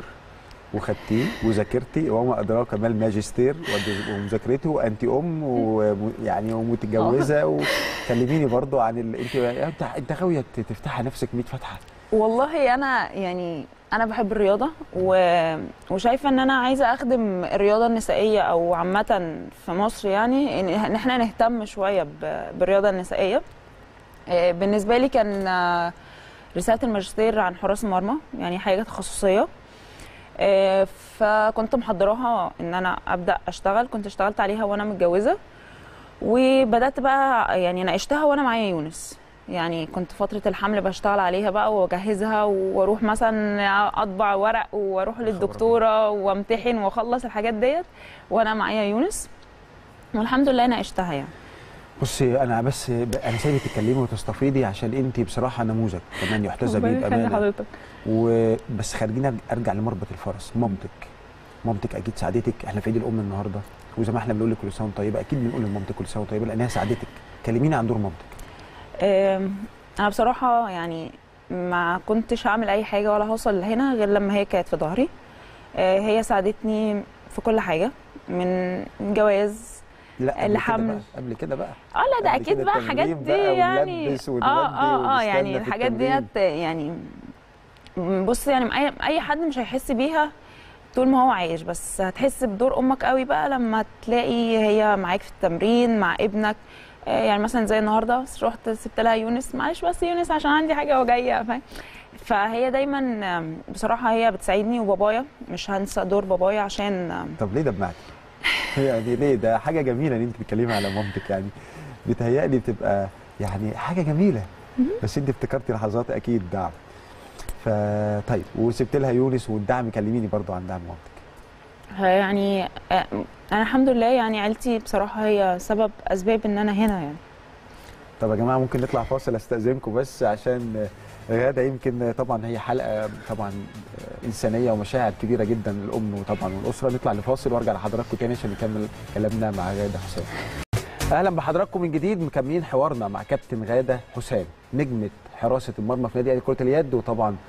وخدتيه وذاكرتي وما ادراك ما الماجستير ود- ومذاكرته وانت ام ويعني ومتجوزه وكلميني برضو عن ال... انت انت انت غاويه تفتحي نفسك 100 فتحه والله انا يعني انا بحب الرياضه و... وشايفه ان انا عايزه اخدم الرياضه النسائيه او عامه في مصر يعني ان إن احنا نهتم شويه ب... بالرياضه النسائيه آه، بالنسبه لي كان آه، رساله الماجستير عن حراس المرمى يعني حاجه تخصصيه آه، فكنت محضراها ان انا ابدا اشتغل كنت اشتغلت عليها وانا متجوزه وبدات بقى يعني ناقشتها وانا معايا يونس يعني كنت فتره الحمل بشتغل عليها بقى واجهزها واروح مثلا اطبع ورق واروح للدكتوره وامتحن واخلص الحاجات ديت وانا معايا يونس والحمد لله ناقشتها يعني بصي انا بس ب- انا سايبك تتكلمي وتستفيضي عشان انت بصراحه نموذج كمان يحتذى بيه ربنا يخلي بامانه حضرتك. وبس خارجين أرج- ارجع لمربط الفرس مامتك مامتك اكيد ساعدتك احنا في عيد الام النهارده وزي ما احنا بنقول لك كل سنه وانت طيبه اكيد بنقول لمامتك كل سنه وانت طيبه لانها ساعدتك كلميني عن دور مامتك آم، انا بصراحه يعني ما كنتش هعمل اي حاجه ولا هوصل لهنا غير لما هي كانت في ظهري آه، هي ساعدتني في كل حاجه من جواز لا قبل كده لحمل بقى قبل كده بقى اه لا ده قبل اكيد كده بقى التمرين حاجات دي بقى يعني ونلبس اه ونودي اه اه ونستنى يعني في الحاجات التمرين. ديت يعني بص يعني اي اي حد مش هيحس بيها طول ما هو عايش بس هتحس بدور امك قوي بقى لما تلاقي هي معاك في التمرين مع ابنك آه، يعني مثلا زي النهارده رحت سبت لها يونس معلش بس يونس عشان عندي حاجه وجايه فاهم فهي دايما آم، بصراحه هي بتساعدني وبابايا مش هنسى دور بابايا عشان آم، طب ليه دمعتي؟ يعني ليه ده حاجه جميله ان انت بتتكلمي على مامتك يعني بتهيألي بتبقى يعني حاجه جميله بس انت افتكرتي لحظات اكيد دعم فطيب وسبت لها يونس والدعم كلميني برضو عن دعم مامتك يعني آه، انا الحمد لله يعني عيلتي بصراحه هي سبب اسباب ان انا هنا يعني طب يا جماعه ممكن نطلع فاصل استاذنكم بس عشان غاده يمكن طبعا هي حلقه طبعا انسانيه ومشاعر كبيره جدا للام وطبعا والاسره نطلع لفاصل وارجع لحضراتكم تاني عشان نكمل كلامنا مع غاده حسام اهلا بحضراتكم من جديد مكملين حوارنا مع كابتن غاده حسام نجمه حراسه المرمى في نادي أهلي كره اليد وطبعا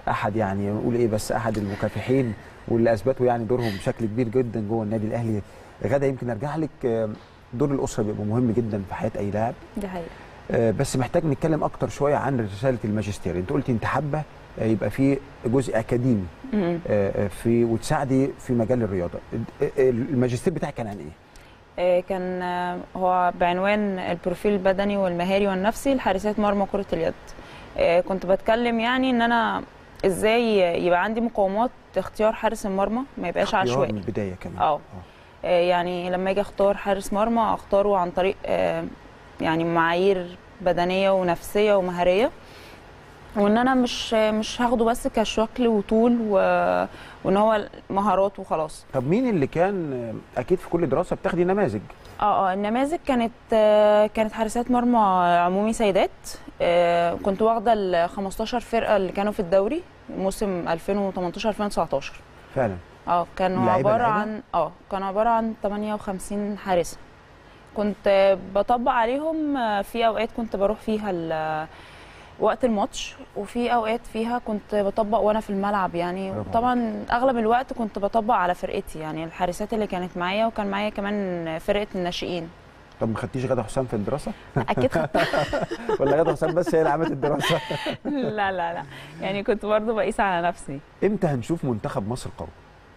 احد يعني نقول ايه بس احد المكافحين واللي اثبتوا يعني دورهم بشكل كبير جدا جوه النادي الاهلي غدا يمكن ارجع لك آه، دور الاسره بيبقى مهم جدا في حياه اي لاعب دي حقيقه آه، بس محتاج نتكلم اكتر شويه عن رساله الماجستير انت قلتي انت حابه آه، يبقى في جزء اكاديمي مم. آه، آه، في وتساعدي في مجال الرياضه آه، آه، الماجستير بتاعك كان عن ايه آه، كان آه، هو بعنوان البروفيل البدني والمهاري والنفسي لحارسات مرمى كرة اليد آه، كنت بتكلم يعني ان انا ازاي يبقى عندي مقومات اختيار حارس المرمى ما يبقاش اختيار عشوائي من البدايه كمان اه آه، يعني لما اجي اختار حارس مرمى اختاره عن طريق آه، يعني معايير بدنيه ونفسيه ومهاريه وان انا مش مش هاخده بس كشكل وطول و... وان هو مهارات وخلاص طب مين اللي كان آه، اكيد في كل دراسه بتاخدي نماذج اه اه النماذج كانت آه، كانت حارسات مرمى عمومي سيدات آه، كنت واخده ال 15 فرقه اللي كانوا في الدوري موسم 2018 2019 فعلا اه كانوا لعيبة عباره لعيبة؟ عن اه كانوا عباره عن 58 حارسه كنت آه، بطبق عليهم آه، في اوقات كنت بروح فيها ال- وقت الماتش وفي اوقات فيها كنت بطبق وانا في الملعب يعني برافو طبعا اغلب الوقت كنت بطبق على فرقتي يعني الحارسات اللي كانت معايا وكان معايا كمان فرقه الناشئين طب ما خدتيش غدا حسام في الدراسه اكيد خدتها ولا غدا حسام بس هي اللي عملت الدراسه لا لا لا يعني كنت برضو بقيس على نفسي امتى هنشوف منتخب مصر قوي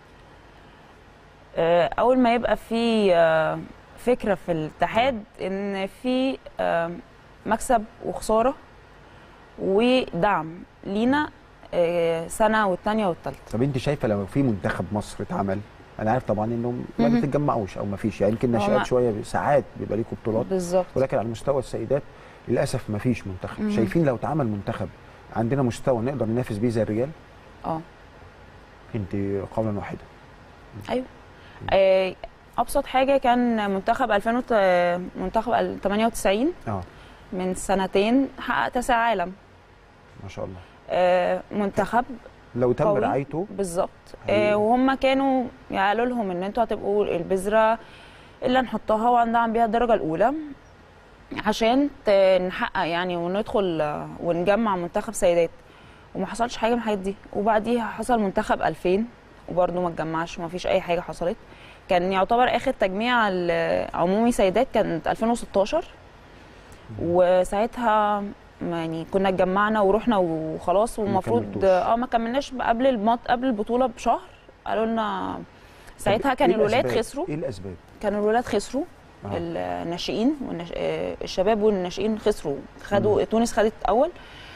آه، اول ما يبقى في آه، فكره في الاتحاد ان في آه، مكسب وخساره ودعم لينا آه، سنه والثانيه والثالثه طب انت شايفه لو في منتخب مصر اتعمل انا عارف طبعا انهم ما مهم. بتتجمعوش او ما فيش يعني يمكن هو نشات ما- شويه ساعات بيبقى ليكوا بطولات بالظبط ولكن على مستوى السيدات للاسف ما فيش منتخب مهم. شايفين لو اتعمل منتخب عندنا مستوى نقدر ننافس بيه زي الرجال اه انت قولا واحدا ايوه آه، ابسط حاجه كان منتخب 2000 وت- آه، منتخب ال- 98 اه من سنتين حقق تاسع عالم ما شاء الله آه، منتخب لو تم قوي. رعايته بالظبط هي- آه وهم كانوا قالوا لهم ان انتوا هتبقوا البذره اللي نحطها وندعم بيها الدرجه الاولى عشان ت- نحقق يعني وندخل آه، ونجمع منتخب سيدات وما حصلش حاجه من الحاجات دي وبعديها حصل منتخب 2000 وبرده ما اتجمعش وما فيش اي حاجه حصلت كان يعتبر اخر تجميع ال- عمومي سيدات كانت 2016 وساعتها يعني كنا اتجمعنا ورحنا وخلاص والمفروض كملتوش. اه ما كملناش قبل المط... قبل البطوله بشهر قالوا لنا ساعتها طب كان إيه الولاد الأسباب؟ خسروا ايه الاسباب كانوا الولاد خسروا آه. الناشئين والنش... آه، الشباب والناشئين خسروا خدوا تونس خدت اول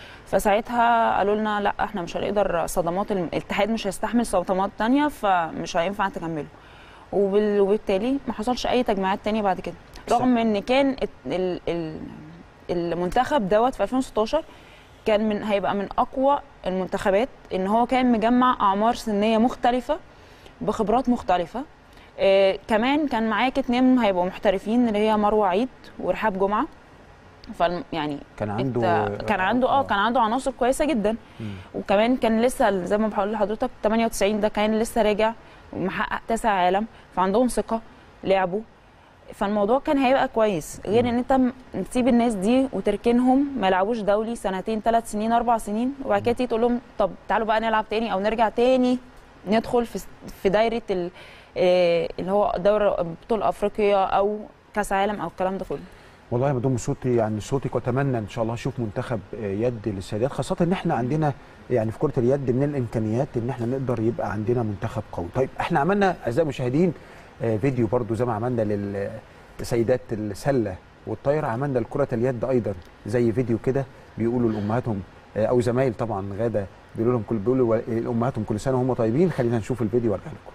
فساعتها قالوا لنا لا احنا مش هنقدر صدمات الم- الاتحاد مش هيستحمل صدمات تانية فمش هينفع تكملوا وبال... وبالتالي ما حصلش اي تجمعات تانية بعد كده رغم ان كان الت- ال... ال... المنتخب دوت في 2016 كان من هيبقى من اقوى المنتخبات ان هو كان مجمع اعمار سنيه مختلفه بخبرات مختلفه آه كمان كان معاك اتنين هيبقوا محترفين اللي هي مروه عيد ورحاب جمعه ف يعني كان انت- عنده كان عنده اه كان عنده عناصر كويسه جدا مم. وكمان كان لسه زي ما بقول لحضرتك 98 ده كان لسه راجع ومحقق تاسع عالم فعندهم ثقه لعبوا فالموضوع كان هيبقى كويس غير ان انت م- تسيب الناس دي وتركنهم ما يلعبوش دولي سنتين ثلاث سنين اربع سنين وبعد كده تيجي تقول لهم طب تعالوا بقى نلعب تاني او نرجع تاني ندخل في س- في دايره ال- آه، اللي هو دوري بطوله افريقيا او كاس عالم او الكلام ده كله والله بضم صوتي يعني صوتك واتمنى ان شاء الله اشوف منتخب آه، يد للسيدات خاصه ان احنا عندنا يعني في كره اليد من الامكانيات ان احنا نقدر يبقى عندنا منتخب قوي طيب احنا عملنا اعزائي المشاهدين آه، فيديو برضو زي ما عملنا للسيدات السله والطايره عملنا لكره اليد ايضا زي فيديو كده بيقولوا لامهاتهم آه، او زمايل طبعا غاده بيقولوا لهم كل بيقولوا لامهاتهم كل سنه وهم طيبين خلينا نشوف الفيديو وارجع لكم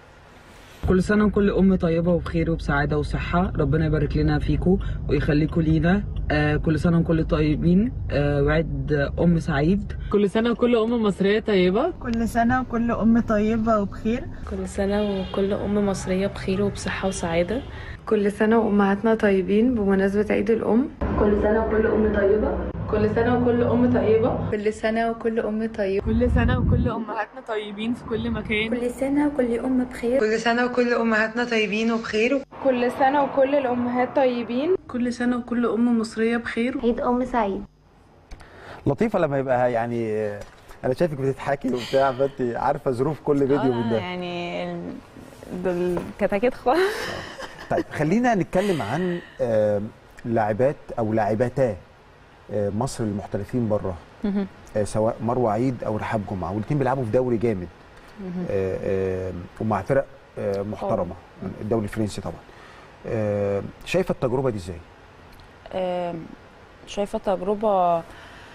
كل سنة وكل أم طيبة وبخير وبسعادة وصحة ربنا يبارك لنا فيكم ويخليكم لينا آه كل سنة وكل طيبين آه وعد أم سعيد كل سنة وكل أم مصرية طيبة كل سنة وكل أم طيبة وبخير كل سنة وكل أم مصرية بخير وبصحة وسعادة كل سنة وأمهاتنا طيبين بمناسبة عيد الأم كل سنة وكل أم طيبة كل سنة وكل أم طيبة كل سنة وكل أم طيبة كل سنة وكل أمهاتنا طيبين في كل مكان كل سنة وكل أم بخير كل سنة وكل أمهاتنا طيبين وبخير كل سنة وكل الأمهات طيبين كل سنة وكل أم مصرية بخير عيد أم سعيد لطيفه لما يبقى يعني انا شايفك بتضحكي وبتاع فانت عارفه ظروف كل فيديو من آه، ده يعني ال- دول كتاكيت خالص طيب خلينا نتكلم عن آه، لاعبات او لاعبتا آه، مصر المحترفين بره مهم. آه، سواء مروه عيد او رحاب جمعه والاثنين بيلعبوا في دوري جامد مهم. آه، آه، ومع فرق آه، محترمه الدوري الفرنسي طبعا آه، شايفه التجربه دي ازاي؟ آم، شايفه تجربه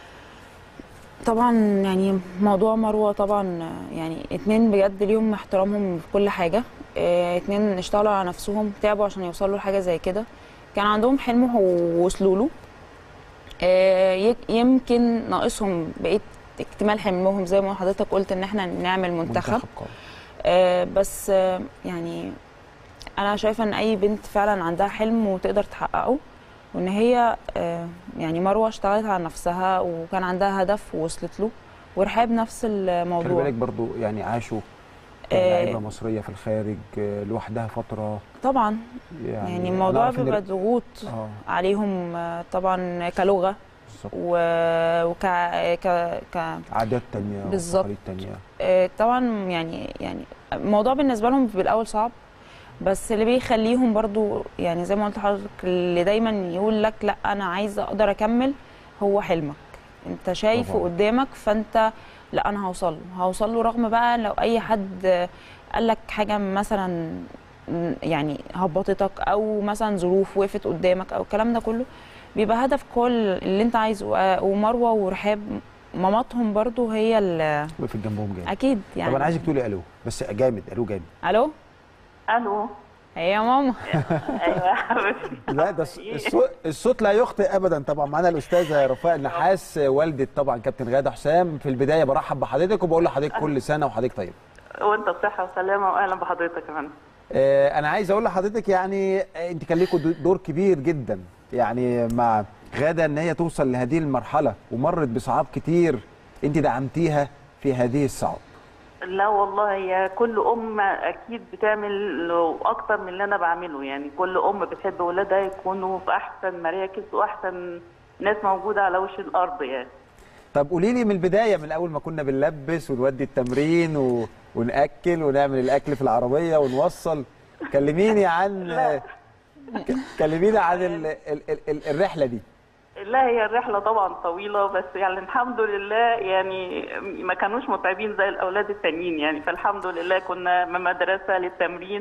طبعا يعني موضوع مروه طبعا يعني اتنين بجد ليهم احترامهم في كل حاجه اه، اتنين اشتغلوا على نفسهم تعبوا عشان يوصلوا لحاجه زي كده كان عندهم حلم ووصلوا له اه، يك- يمكن ناقصهم بقيه اكتمال حلمهم زي ما حضرتك قلت ان احنا نعمل منتخب قوي. آه، بس آه، يعني انا شايفه ان اي بنت فعلا عندها حلم وتقدر تحققه وان هي آه، يعني مروه اشتغلت على نفسها وكان عندها هدف ووصلت له ورحاب نفس خلي الموضوع بالك برضو يعني عاشوا آه، لعيبه مصريه في الخارج آه، لوحدها فتره طبعا يعني, يعني أنا الموضوع أعرف إن- بيبقى ضغوط اه عليهم آه، طبعا كلغه بالظبط. و وك ك... ك... عادات تانية بالظبط. وتقاليد تانية آه، طبعا يعني يعني الموضوع بالنسبه لهم بالاول صعب بس اللي بيخليهم برضو يعني زي ما قلت لحضرتك اللي دايما يقول لك لا انا عايزه اقدر اكمل هو حلمك انت شايفه طبعاً. قدامك فانت لا انا هوصل له هوصل له رغم بقى لو اي حد قال لك حاجه مثلا يعني هبطتك او مثلا ظروف وقفت قدامك او الكلام ده كله بيبقى هدف كل اللي انت عايزه ومروه ورحاب ماماتهم برضو هي اللي وقفت جنبهم جامد اكيد يعني طب انا عايزك تقولي الو بس جامد الو جامد الو الو هي يا ماما ايوه يا حبيبتي لا ده الص- الصوت, الصوت لا يخطئ ابدا طبعا معانا الاستاذه رفاء النحاس والده طبعا كابتن غاده حسام في البدايه برحب بحضرتك وبقول لحضرتك كل سنه وحضرتك طيب وانت بصحه وسلامه واهلا بحضرتك كمان آه، انا عايز اقول لحضرتك يعني آه، انت كان ليكوا دور كبير جدا يعني مع غاده ان هي توصل لهذه المرحله ومرت بصعاب كتير انت دعمتيها في هذه الصعاب لا والله هي كل ام اكيد بتعمل اكتر من اللي انا بعمله يعني كل ام بتحب ولادها يكونوا في احسن مراكز واحسن ناس موجوده على وش الارض يعني طب قولي لي من البدايه من اول ما كنا بنلبس ونودي التمرين و... وناكل ونعمل الاكل في العربيه ونوصل كلميني عن ك- كلميني عن ال... ال... ال... ال... الرحله دي لا هي الرحلة طبعا طويلة بس يعني الحمد لله يعني ما كانوش متعبين زي الأولاد التانيين يعني فالحمد لله كنا من مدرسة للتمرين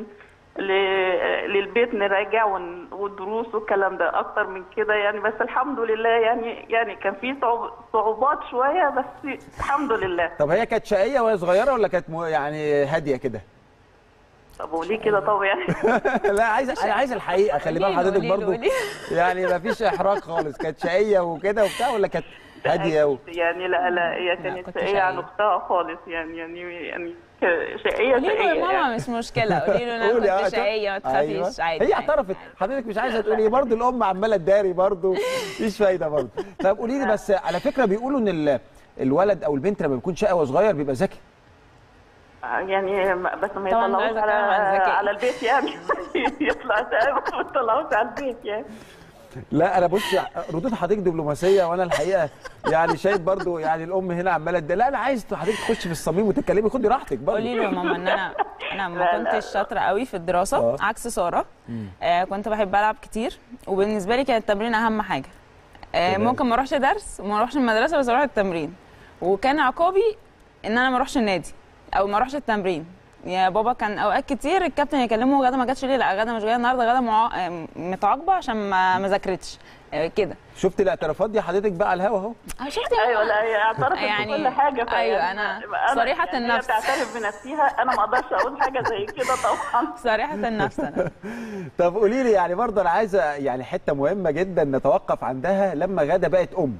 ل- للبيت نراجع ون- والدروس والكلام ده أكتر من كده يعني بس الحمد لله يعني يعني كان في صعوب- صعوبات شوية بس الحمد لله طب هي كانت شقيه وهي صغيره ولا كانت م... يعني هاديه كده طب وليه كده طب يعني لا عايز انا عايز الحقيقه خلي بال قوليله، حضرتك قوليله، برضو قوليله. يعني ما فيش احراج خالص كانت شقيه وكده وبتاع ولا كانت هاديه و... يعني لا لا هي كانت كنت شقية عن شقية. أختها خالص يعني يعني يعني ك- شقية قولي له شقية يا ماما يعني. مش مشكله قولي له انا قولي، آه، كنت طب- شقيه ما تخافيش أيوة. عادي هي عادي. اعترفت حضرتك مش عايزه تقولي برضه الام عماله تداري برضه مفيش فايده برضه طب قولي لي بس على فكره بيقولوا ان ال- الولد او البنت لما بيكون شقي وهو صغير بيبقى ذكي يعني ما- بس ما طبعاً يطلعوش عايزة على أتكلم عن الذكاء. على البيت يعني يطلع شقي ما يطلعوش على البيت يعني لا انا بص ردود حضرتك دبلوماسيه وانا الحقيقه يعني شايف برضه يعني الام هنا عماله تداري. لا انا عايز حضرتك تخش في الصميم وتتكلمي خدي راحتك برضه قولي له يا ماما ان انا انا ما لا، لا، كنتش شاطره قوي في الدراسه آه. عكس ساره آه كنت بحب العب كتير وبالنسبه لي كان التمرين اهم حاجه آه تمام. ممكن ما اروحش درس وما اروحش المدرسه بس اروح التمرين وكان عقابي ان انا ما اروحش النادي او ما اروحش التمرين يا بابا كان اوقات كتير الكابتن يكلمه غدا ما جاتش ليه لا غدا مش جايه النهارده غدا معا... آه، متعاقبه عشان ما ما ذاكرتش آه، كده شفت الاعترافات دي حضرتك بقى على الهوا اهو آه، شفت يا ايوه ماما؟ لا هي اعترفت يعني- بكل حاجه فيعني أيوة، أنا صريحة يعني النفس. هي بتعترف بنفسها انا ما اقدرش اقول حاجه زي كده طبعا صريحه النفس انا طب قولي لي يعني برضه انا عايزه يعني حته مهمه جدا نتوقف عندها لما غاده بقت ام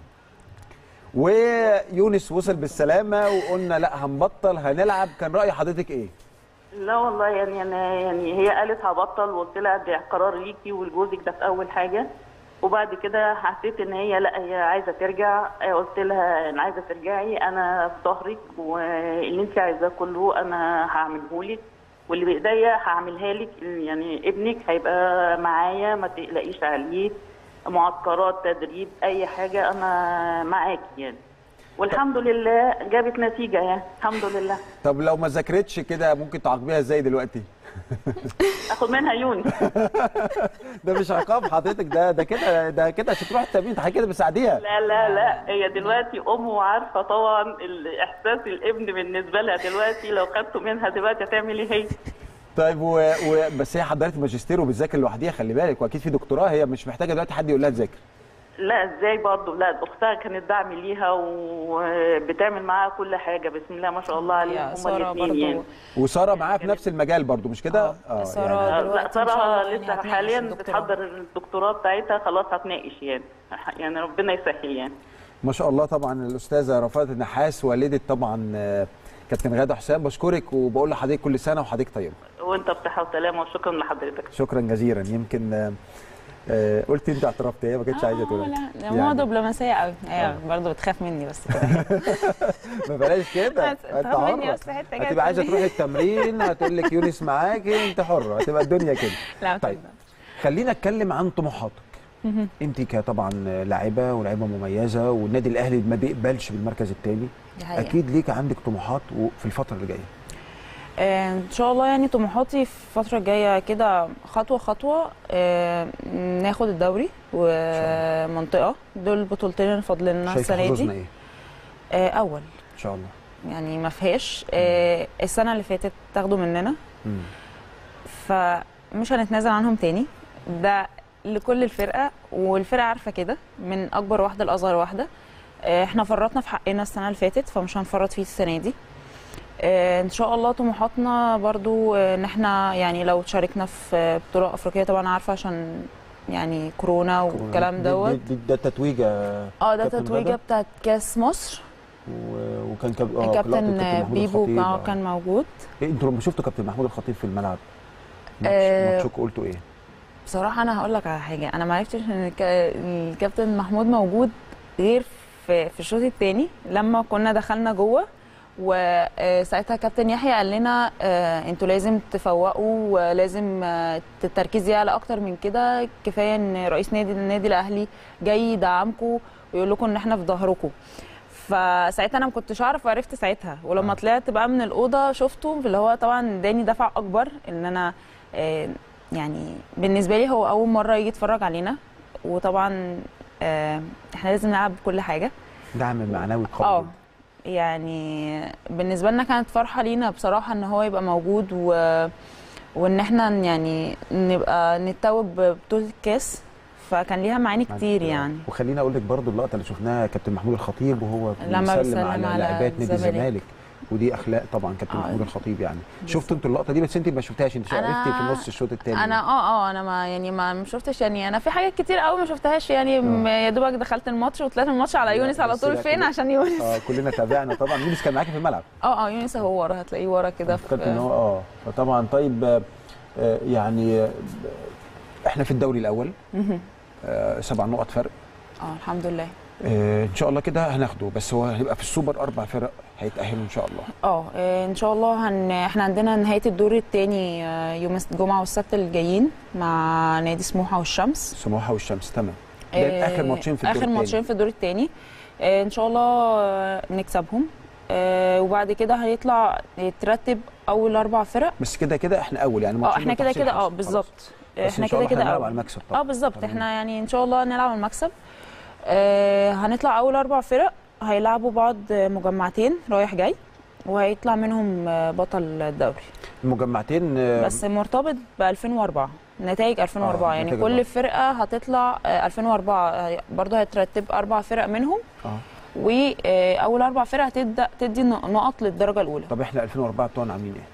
ويونس وصل بالسلامه وقلنا لا هنبطل هنلعب كان راي حضرتك ايه؟ لا والله يعني انا يعني هي قالت هبطل وقلت لها ده قرار ليكي ولجوزك ده في اول حاجه وبعد كده حسيت ان هي لا هي عايزه ترجع قلت لها انا عايزه ترجعي انا في ظهرك واللي انت عايزاه كله انا هعمله لك واللي بايديا هعملها لك يعني ابنك هيبقى معايا ما تقلقيش عليه معسكرات تدريب اي حاجه انا معاكي يعني والحمد لله جابت نتيجه يعني الحمد لله طب لو ما ذاكرتش كده ممكن تعاقبيها ازاي دلوقتي اخد منها يونس ده مش عقاب حضرتك ده ده كده ده كده عشان تروح التمرين انت كده بتساعديها لا لا لا هي دلوقتي ام وعارفه طبعا الاحساس الابن بالنسبه لها دلوقتي لو خدته منها دلوقتي هتعمل ايه هي طيب و... و... بس هي حضرت ماجستير وبتذاكر لوحدها خلي بالك واكيد في دكتوراه هي مش محتاجه دلوقتي حد يقول لها تذاكر لا ازاي برضه لا اختها كانت دعم ليها وبتعمل معاها كل حاجه بسم الله ما شاء الله عليهم هما سارة الاثنين برضو. يعني وساره معاها في نفس المجال برضو مش كده؟ اه سارة يعني لا دلوقتي إن شاء ساره الله يعني لسه هتناقش حاليا الدكتوراه. بتحضر الدكتوراه بتاعتها خلاص هتناقش يعني يعني ربنا يسهل يعني ما شاء الله طبعا الاستاذه رفاعه النحاس والده طبعا آه، كابتن غاده حسام بشكرك وبقول لحضرتك كل سنه وحضرتك طيبه وانت بصحه وسلامه وشكرا لحضرتك شكرا جزيلا يمكن آه، آه، قلت انت اعترفت هي ما كانتش عايزه تقول لا لا ماما دبلوماسيه قوي هي برضه بتخاف مني بس كده ما بلاش كده بس انت تاخد مني حره بس حتة كده هتبقى عايزه تقول تروحي لي. التمرين هتقول لك يونس معاكي انت حره هتبقى الدنيا كده لا طيب خلينا اتكلم عن طموحاتك مهم. انت كطبعا لاعبه ولاعيبه مميزه والنادي الاهلي ما بيقبلش بالمركز الثاني دي حقيقة. اكيد ليك عندك طموحات في الفتره اللي جايه آه، ان شاء الله يعني طموحاتي في الفتره الجايه كده خطوه خطوه آه، ناخد الدوري ومنطقه دول البطولتين اللي فاضل لنا شايفه السنه حظوظنا دي ايه آه، اول ان شاء الله يعني ما فيهاش آه، السنه اللي فاتت تاخدوا مننا مم. فمش هنتنازل عنهم تاني ده لكل الفرقه والفرقه عارفه كده من اكبر واحده لاصغر واحده آه، احنا فرطنا في حقنا السنه اللي فاتت فمش هنفرط فيه السنه دي آه، ان شاء الله طموحاتنا برضو آه، ان احنا يعني لو شاركنا في بطوله افريقيه طبعا عارفه عشان يعني كورونا والكلام دي- دوت دي- دي- ده تتويجه اه ده كابتن تتويجه غادة؟ بتاعت كاس مصر و- وكان كاب... آه، لقطة كابتن محمود بيبو الخطيب. كان- آه. كان موجود إيه انتوا لما شفتوا كابتن محمود الخطيب في الملعب ماتش آه، ماتشكم قلتوا ايه؟ بصراحه انا هقول لك على حاجه انا ما عرفتش ان الك- الكابتن محمود موجود غير في في الشوط الثاني لما كنا دخلنا جوه وساعتها كابتن يحيى قال لنا آه، انتوا لازم تفوقوا ولازم آه، التركيز يعلى اكتر من كده كفايه ان رئيس نادي النادي الاهلي جاي يدعمكم ويقول لكم ان احنا في ظهركم فساعتها انا ما كنتش اعرف وعرفت ساعتها ولما طلعت بقى من الاوضه شفته اللي هو طبعا اداني دفع اكبر ان انا آه، يعني بالنسبه لي هو اول مره يجي يتفرج علينا وطبعا آه، احنا لازم نلعب كل حاجه دعم معنوي قوي اه يعني بالنسبه لنا كانت فرحه لينا بصراحه ان هو يبقى موجود و... وان احنا يعني نبقى نتوج ببطوله الكاس فكان ليها معاني كتير يعني وخليني اقول لك برضو اللقطه اللي شفناها كابتن محمود الخطيب وهو لما بيسلم بيسلم على على لاعبات نادي الزمالك. الزمالك ودي اخلاق طبعا كابتن آه. محمود الخطيب يعني شفتوا انتوا اللقطه دي بس انت ما شفتهاش انت أنا- عرفتي في نص الشوط الثاني انا اه اه انا ما يعني ما ما شفتش يعني انا في حاجات كتير قوي ما شفتهاش يعني م- يا دوبك دخلت الماتش وطلعت من الماتش على يونس على بس طول لا، فين كل- عشان يونس اه كلنا تابعنا طبعا يونس كان معاكي في الملعب اه اه يونس هو ورا هتلاقيه ورا كده فكرت ان هو اه فطبعا طيب آه، آه، يعني آه، احنا في الدوري الاول مهم. آه، سبع نقط فرق اه الحمد لله آه، ان شاء الله كده هناخده بس هو هيبقى في السوبر اربع فرق هيتاهلوا ان شاء الله اه آه، ان شاء الله هن... احنا عندنا نهايه الدور الثاني يوم الجمعه والسبت الجايين مع نادي سموحه والشمس سموحه والشمس تمام ده آه، اخر ماتشين في الدور اخر ماتشين الثاني في الدور الثاني ان شاء الله آه، نكسبهم آه، وبعد كده هيطلع يترتب اول اربع فرق بس كده كده احنا اول يعني اه ماتشين احنا كده وتحصيل كده اه حاصل. بالظبط بس احنا إن شاء كده الله كده هنلعب أول. على المكسب طبعا اه بالظبط تمام. احنا يعني ان شاء الله نلعب على المكسب آه هنطلع اول اربع فرق هيلعبوا بعض مجمعتين رايح جاي وهيطلع منهم آه، بطل الدوري المجمعتين آه، بس مرتبط ب 2004 نتائج 2004 آه، يعني نتائج كل أربعة. فرقه هتطلع آه، 2004 آه، برضه هيترتب اربع فرق منهم اه واول اربع فرق هتبدا تدي نقط للدرجه الاولى طب احنا 2004 بتوعنا عاملين ايه؟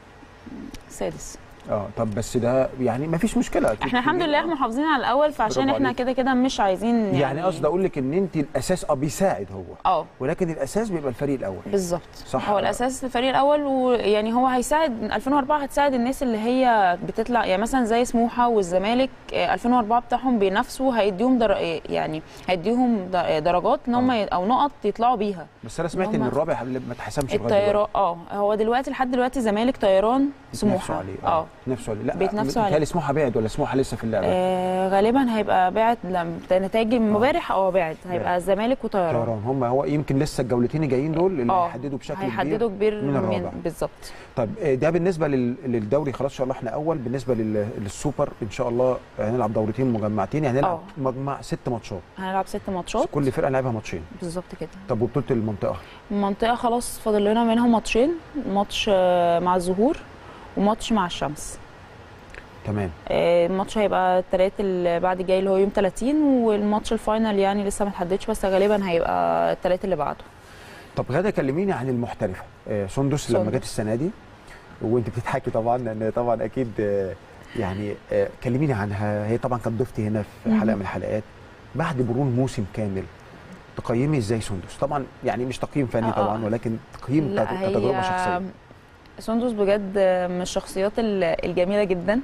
سادس اه طب بس ده يعني ما فيش مشكله أكيد احنا الحمد لله محافظين على الاول فعشان برافو احنا عليك. كده كده مش عايزين يعني, يعني, يعني قصدي اقول لك ان انت الاساس اه بيساعد هو اه ولكن الاساس بيبقى الفريق الاول بالظبط صح هو الاساس الفريق الاول ويعني هو هيساعد 2004 هتساعد الناس اللي هي بتطلع يعني مثلا زي سموحه والزمالك آه، 2004 بتاعهم بينافسوا هيديهم در... يعني هيديهم د- درجات ان هم ي- او نقط يطلعوا بيها بس انا سمعت ان هما- الرابع ما اتحسمش لغايه الطيران دلوقتي اه هو دلوقتي لحد دلوقتي زمالك طيران يتنافسوا سموحه عليه، آه. اه بيتنافسوا عليه لا بيتنافسوا عليه. متهيألي سموحه بعد ولا سموحه لسه في اللعبه آه غالبا هيبقى باعت لم نتائج امبارح اه باعت هيبقى الزمالك وطيران طيران هم هو يمكن لسه الجولتين الجايين دول اللي اه هيحددوا بشكل هيحددوا كبير من الرابع بالظبط طيب آه، ده بالنسبه لل- للدوري خلاص ان شاء الله احنا اول بالنسبه لل- للسوبر ان شاء الله هنلعب دورتين مجمعتين يعني هنلعب اه. مجمع ست ماتشات هنلعب ست ماتشات كل فرقه لعبها ماتشين بالظبط كده طب وبطوله المنطقه المنطقه خلاص فاضل لنا منهم ماتشين ماتش آه، مع الزهور وماتش مع الشمس تمام آه، الماتش هيبقى التلات اللي بعد الجاي اللي هو يوم 30 والماتش الفاينل يعني لسه ما اتحددش بس غالبا هيبقى التلات اللي بعده طب غاده كلميني عن المحترفه آه، سندس لما سندس. جت السنه دي وانت بتضحكي طبعا لان طبعا اكيد آه، يعني آه، كلميني عنها هي طبعا كانت ضيفتي هنا في مهم. حلقه من الحلقات بعد مرور موسم كامل تقيمي ازاي سندس طبعا يعني مش تقييم فني آه، آه. طبعا ولكن تقييم لا كت- كتجربه هي شخصيه سندس بجد من الشخصيات ال- الجميله جدا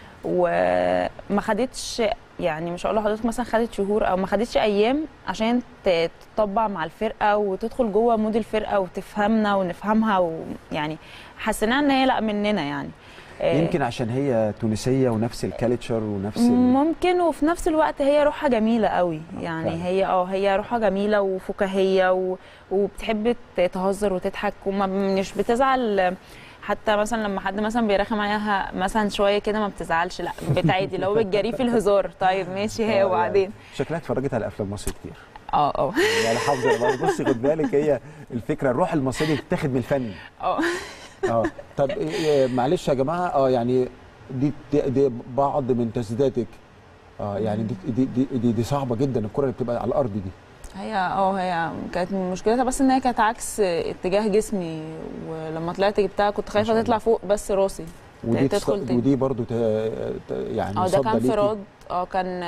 وما خدتش يعني مش هقول لحضرتك مثلا خدت شهور او ما خدتش ايام عشان ت- تطبع مع الفرقه وتدخل جوه مود الفرقه وتفهمنا ونفهمها ويعني حسيناها ان هي لا مننا يعني آه، يمكن عشان هي تونسيه ونفس الكالتشر ونفس ال... ممكن وفي نفس الوقت هي روحها جميله قوي يعني فعلا. هي اه هي روحها جميله وفكاهيه و... وبتحب ت- تهزر وتضحك وما مش بتزعل حتى مثلا لما حد مثلا بيرخم عليها مثلا شويه كده ما بتزعلش لا بتعادي لو بتجريه في الهزار طيب ماشي هي آه، وبعدين يعني شكلها اتفرجت على افلام مصر كتير اه اه يعني حافظه والله. بصي خد بالك هي الفكره الروح المصريه بتتاخد من الفن اه اه طب إيه- إيه، معلش يا جماعه اه يعني دي, دي, دي بعض من تسديداتك اه يعني دي دي, دي, دي, دي صعبه جدا الكره اللي بتبقى على الارض دي هي اه هي كانت مشكلتها بس ان هي كانت عكس اتجاه جسمي ولما طلعت جبتها كنت خايفه تطلع فوق بس راسي ودي تدخل تص- تاني ودي برضو ت... ت... يعني اه ده صدى كان ليكي. فراد اه كان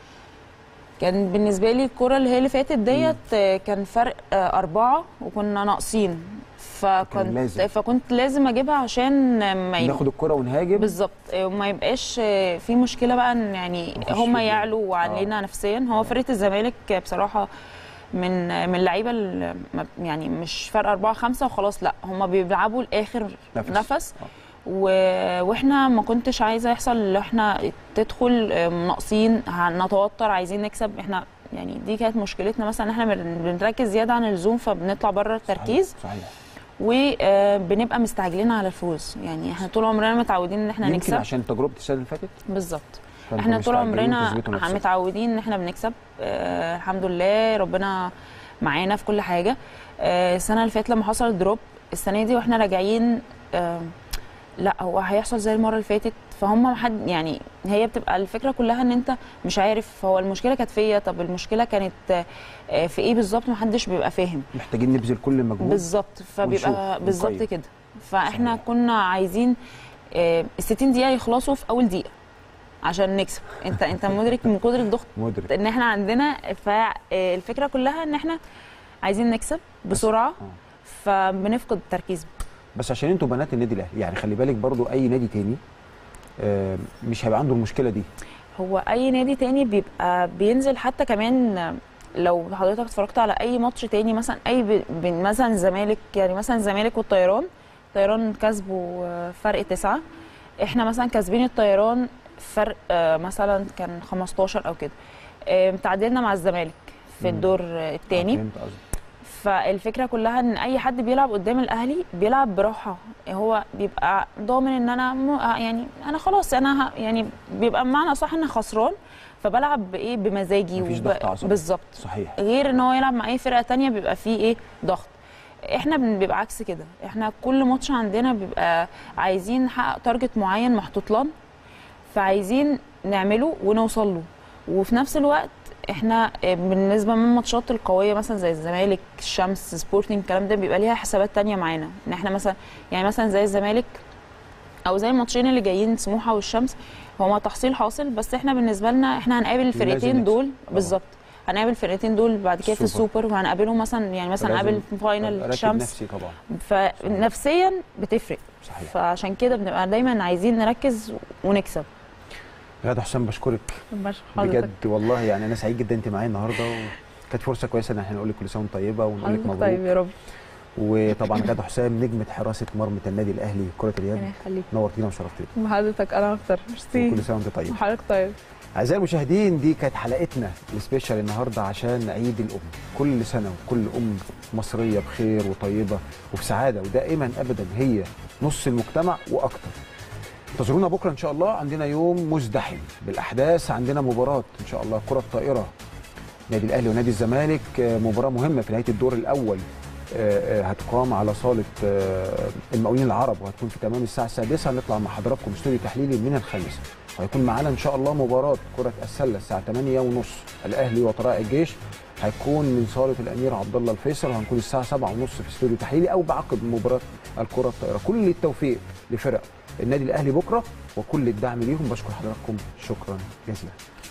كان بالنسبه لي الكره اللي هي اللي فاتت ديت آه، كان فرق آه، اربعه وكنا ناقصين فكنت لازم. فكنت لازم اجيبها عشان ما يب- ناخد الكره ونهاجم بالظبط آه، وما يبقاش آه، في مشكله بقى ان يعني نخش هم في- يعلوا علينا نفسيا هو فرقه الزمالك بصراحه من من اللعيبه اللي ما- يعني مش فرق أربعة خمسة وخلاص لا هم بيلعبوا لاخر نفس. نفس, نفس و... واحنا ما كنتش عايزه يحصل ان احنا تدخل آه، ناقصين هنتوتر عايزين نكسب احنا يعني دي كانت مشكلتنا مثلا ان احنا بن- بنركز زياده عن اللزوم فبنطلع بره التركيز صحيح وبنبقى مستعجلين على الفوز يعني احنا طول عمرنا متعودين ان احنا يمكن نكسب عشان تجربه السنه اللي فاتت بالظبط فأنتوا احنا طول مستعجلين عمرنا تثبتوا نفسكم. متعودين ان احنا بنكسب آه الحمد لله ربنا معانا في كل حاجه آه السنه اللي فاتت لما حصل الدروب السنه دي واحنا راجعين آه لا هو هيحصل زي المره اللي فاتت فهم حد يعني هي بتبقى الفكره كلها ان انت مش عارف هو المشكله كانت فيا طب المشكله كانت آه، في ايه بالظبط محدش بيبقى فاهم محتاجين نبذل كل مجهود بالظبط فبيبقى ونشوف، بالظبط ونقيم. كده فاحنا صحيح. كنا عايزين ال 60 دقيقه يخلصوا في اول دقيقه عشان نكسب انت انت مدرك من قدره ضغط مدرك ان احنا عندنا فالفكره كلها ان احنا عايزين نكسب بسرعه فبنفقد التركيز بس عشان انتوا بنات النادي الاهلي يعني خلي بالك برضو اي نادي تاني آه، مش هيبقى عنده المشكله دي هو اي نادي تاني بيبقى بينزل حتى كمان لو حضرتك اتفرجت على اي ماتش تاني مثلا اي ب- بين مثلا الزمالك يعني مثلا الزمالك والطيران الطيران كسبوا آه، فرق تسعة احنا مثلا كاسبين الطيران فرق آه، مثلا كان 15 او كده آه، تعادلنا مع الزمالك في مم. الدور آه، التاني فهمت قصدي فالفكره كلها ان اي حد بيلعب قدام الاهلي بيلعب براحه هو بيبقى ضامن ان انا م... يعني انا خلاص انا ه... يعني بيبقى بمعنى صح ان خسران فبلعب بايه بمزاجي مفيش وب- ضغط عصبي. بالظبط صحيح غير ان هو يلعب مع اي فرقه تانية بيبقى فيه ايه ضغط احنا بن- بيبقى عكس كده احنا كل ماتش عندنا بيبقى عايزين نحقق تارجت معين محطوط لنا فعايزين نعمله ونوصل له وفي نفس الوقت احنا آه، بالنسبه من الماتشات القويه مثلا زي الزمالك الشمس سبورتنج الكلام ده بيبقى ليها حسابات تانية معانا ان احنا مثلا يعني مثلا زي الزمالك او زي الماتشين اللي جايين سموحه والشمس هما تحصيل حاصل بس احنا بالنسبه لنا احنا هنقابل الفرقتين نكسب. دول بالظبط هنقابل الفرقتين دول بعد كده في السوبر. السوبر وهنقابلهم مثلا يعني مثلا فلازم نقابل في فاينل أركب الشمس نفسي طبعا فنفسيا بتفرق صحيح. فعشان كده بنبقى دايما عايزين نركز ونكسب غاده حسام بشكرك بجد والله يعني انا سعيد جدا انت معايا النهارده وكانت فرصه كويسه ان احنا نقول لك كل سنه وانت طيبه ونقول لك حضرتك مبروك طيب يا رب وطبعا غاده حسام نجمه حراسه مرمى النادي الاهلي كره اليد ربنا يخليك نورتينا وشرفتينا حضرتك انا اكتر ميرسي وكل سنه وانت طيب وحضرتك طيب اعزائي المشاهدين دي كانت حلقتنا السبيشال النهارده عشان عيد الام كل سنه وكل ام مصريه بخير وطيبه وبسعاده ودائما ابدا هي نص المجتمع واكتر انتظرونا بكره ان شاء الله عندنا يوم مزدحم بالاحداث عندنا مباراه ان شاء الله كره الطائره نادي الاهلي ونادي الزمالك آه، مباراه مهمه في نهايه الدور الاول آه، آه، هتقام على صاله آه، المقاولين العرب وهتكون في تمام الساعه السادسه نطلع مع حضراتكم استوديو تحليلي من الخامسه وهيكون معانا ان شاء الله مباراه كره السله الساعه 8 ونص الاهلي وطلائع الجيش هيكون من صاله الامير عبد الله الفيصل وهنكون الساعه 7 ونص في استوديو تحليلي او بعقب مباراه الكره الطائره كل التوفيق لفرق النادي الاهلي بكره وكل الدعم ليهم بشكر حضراتكم شكرا جزيلا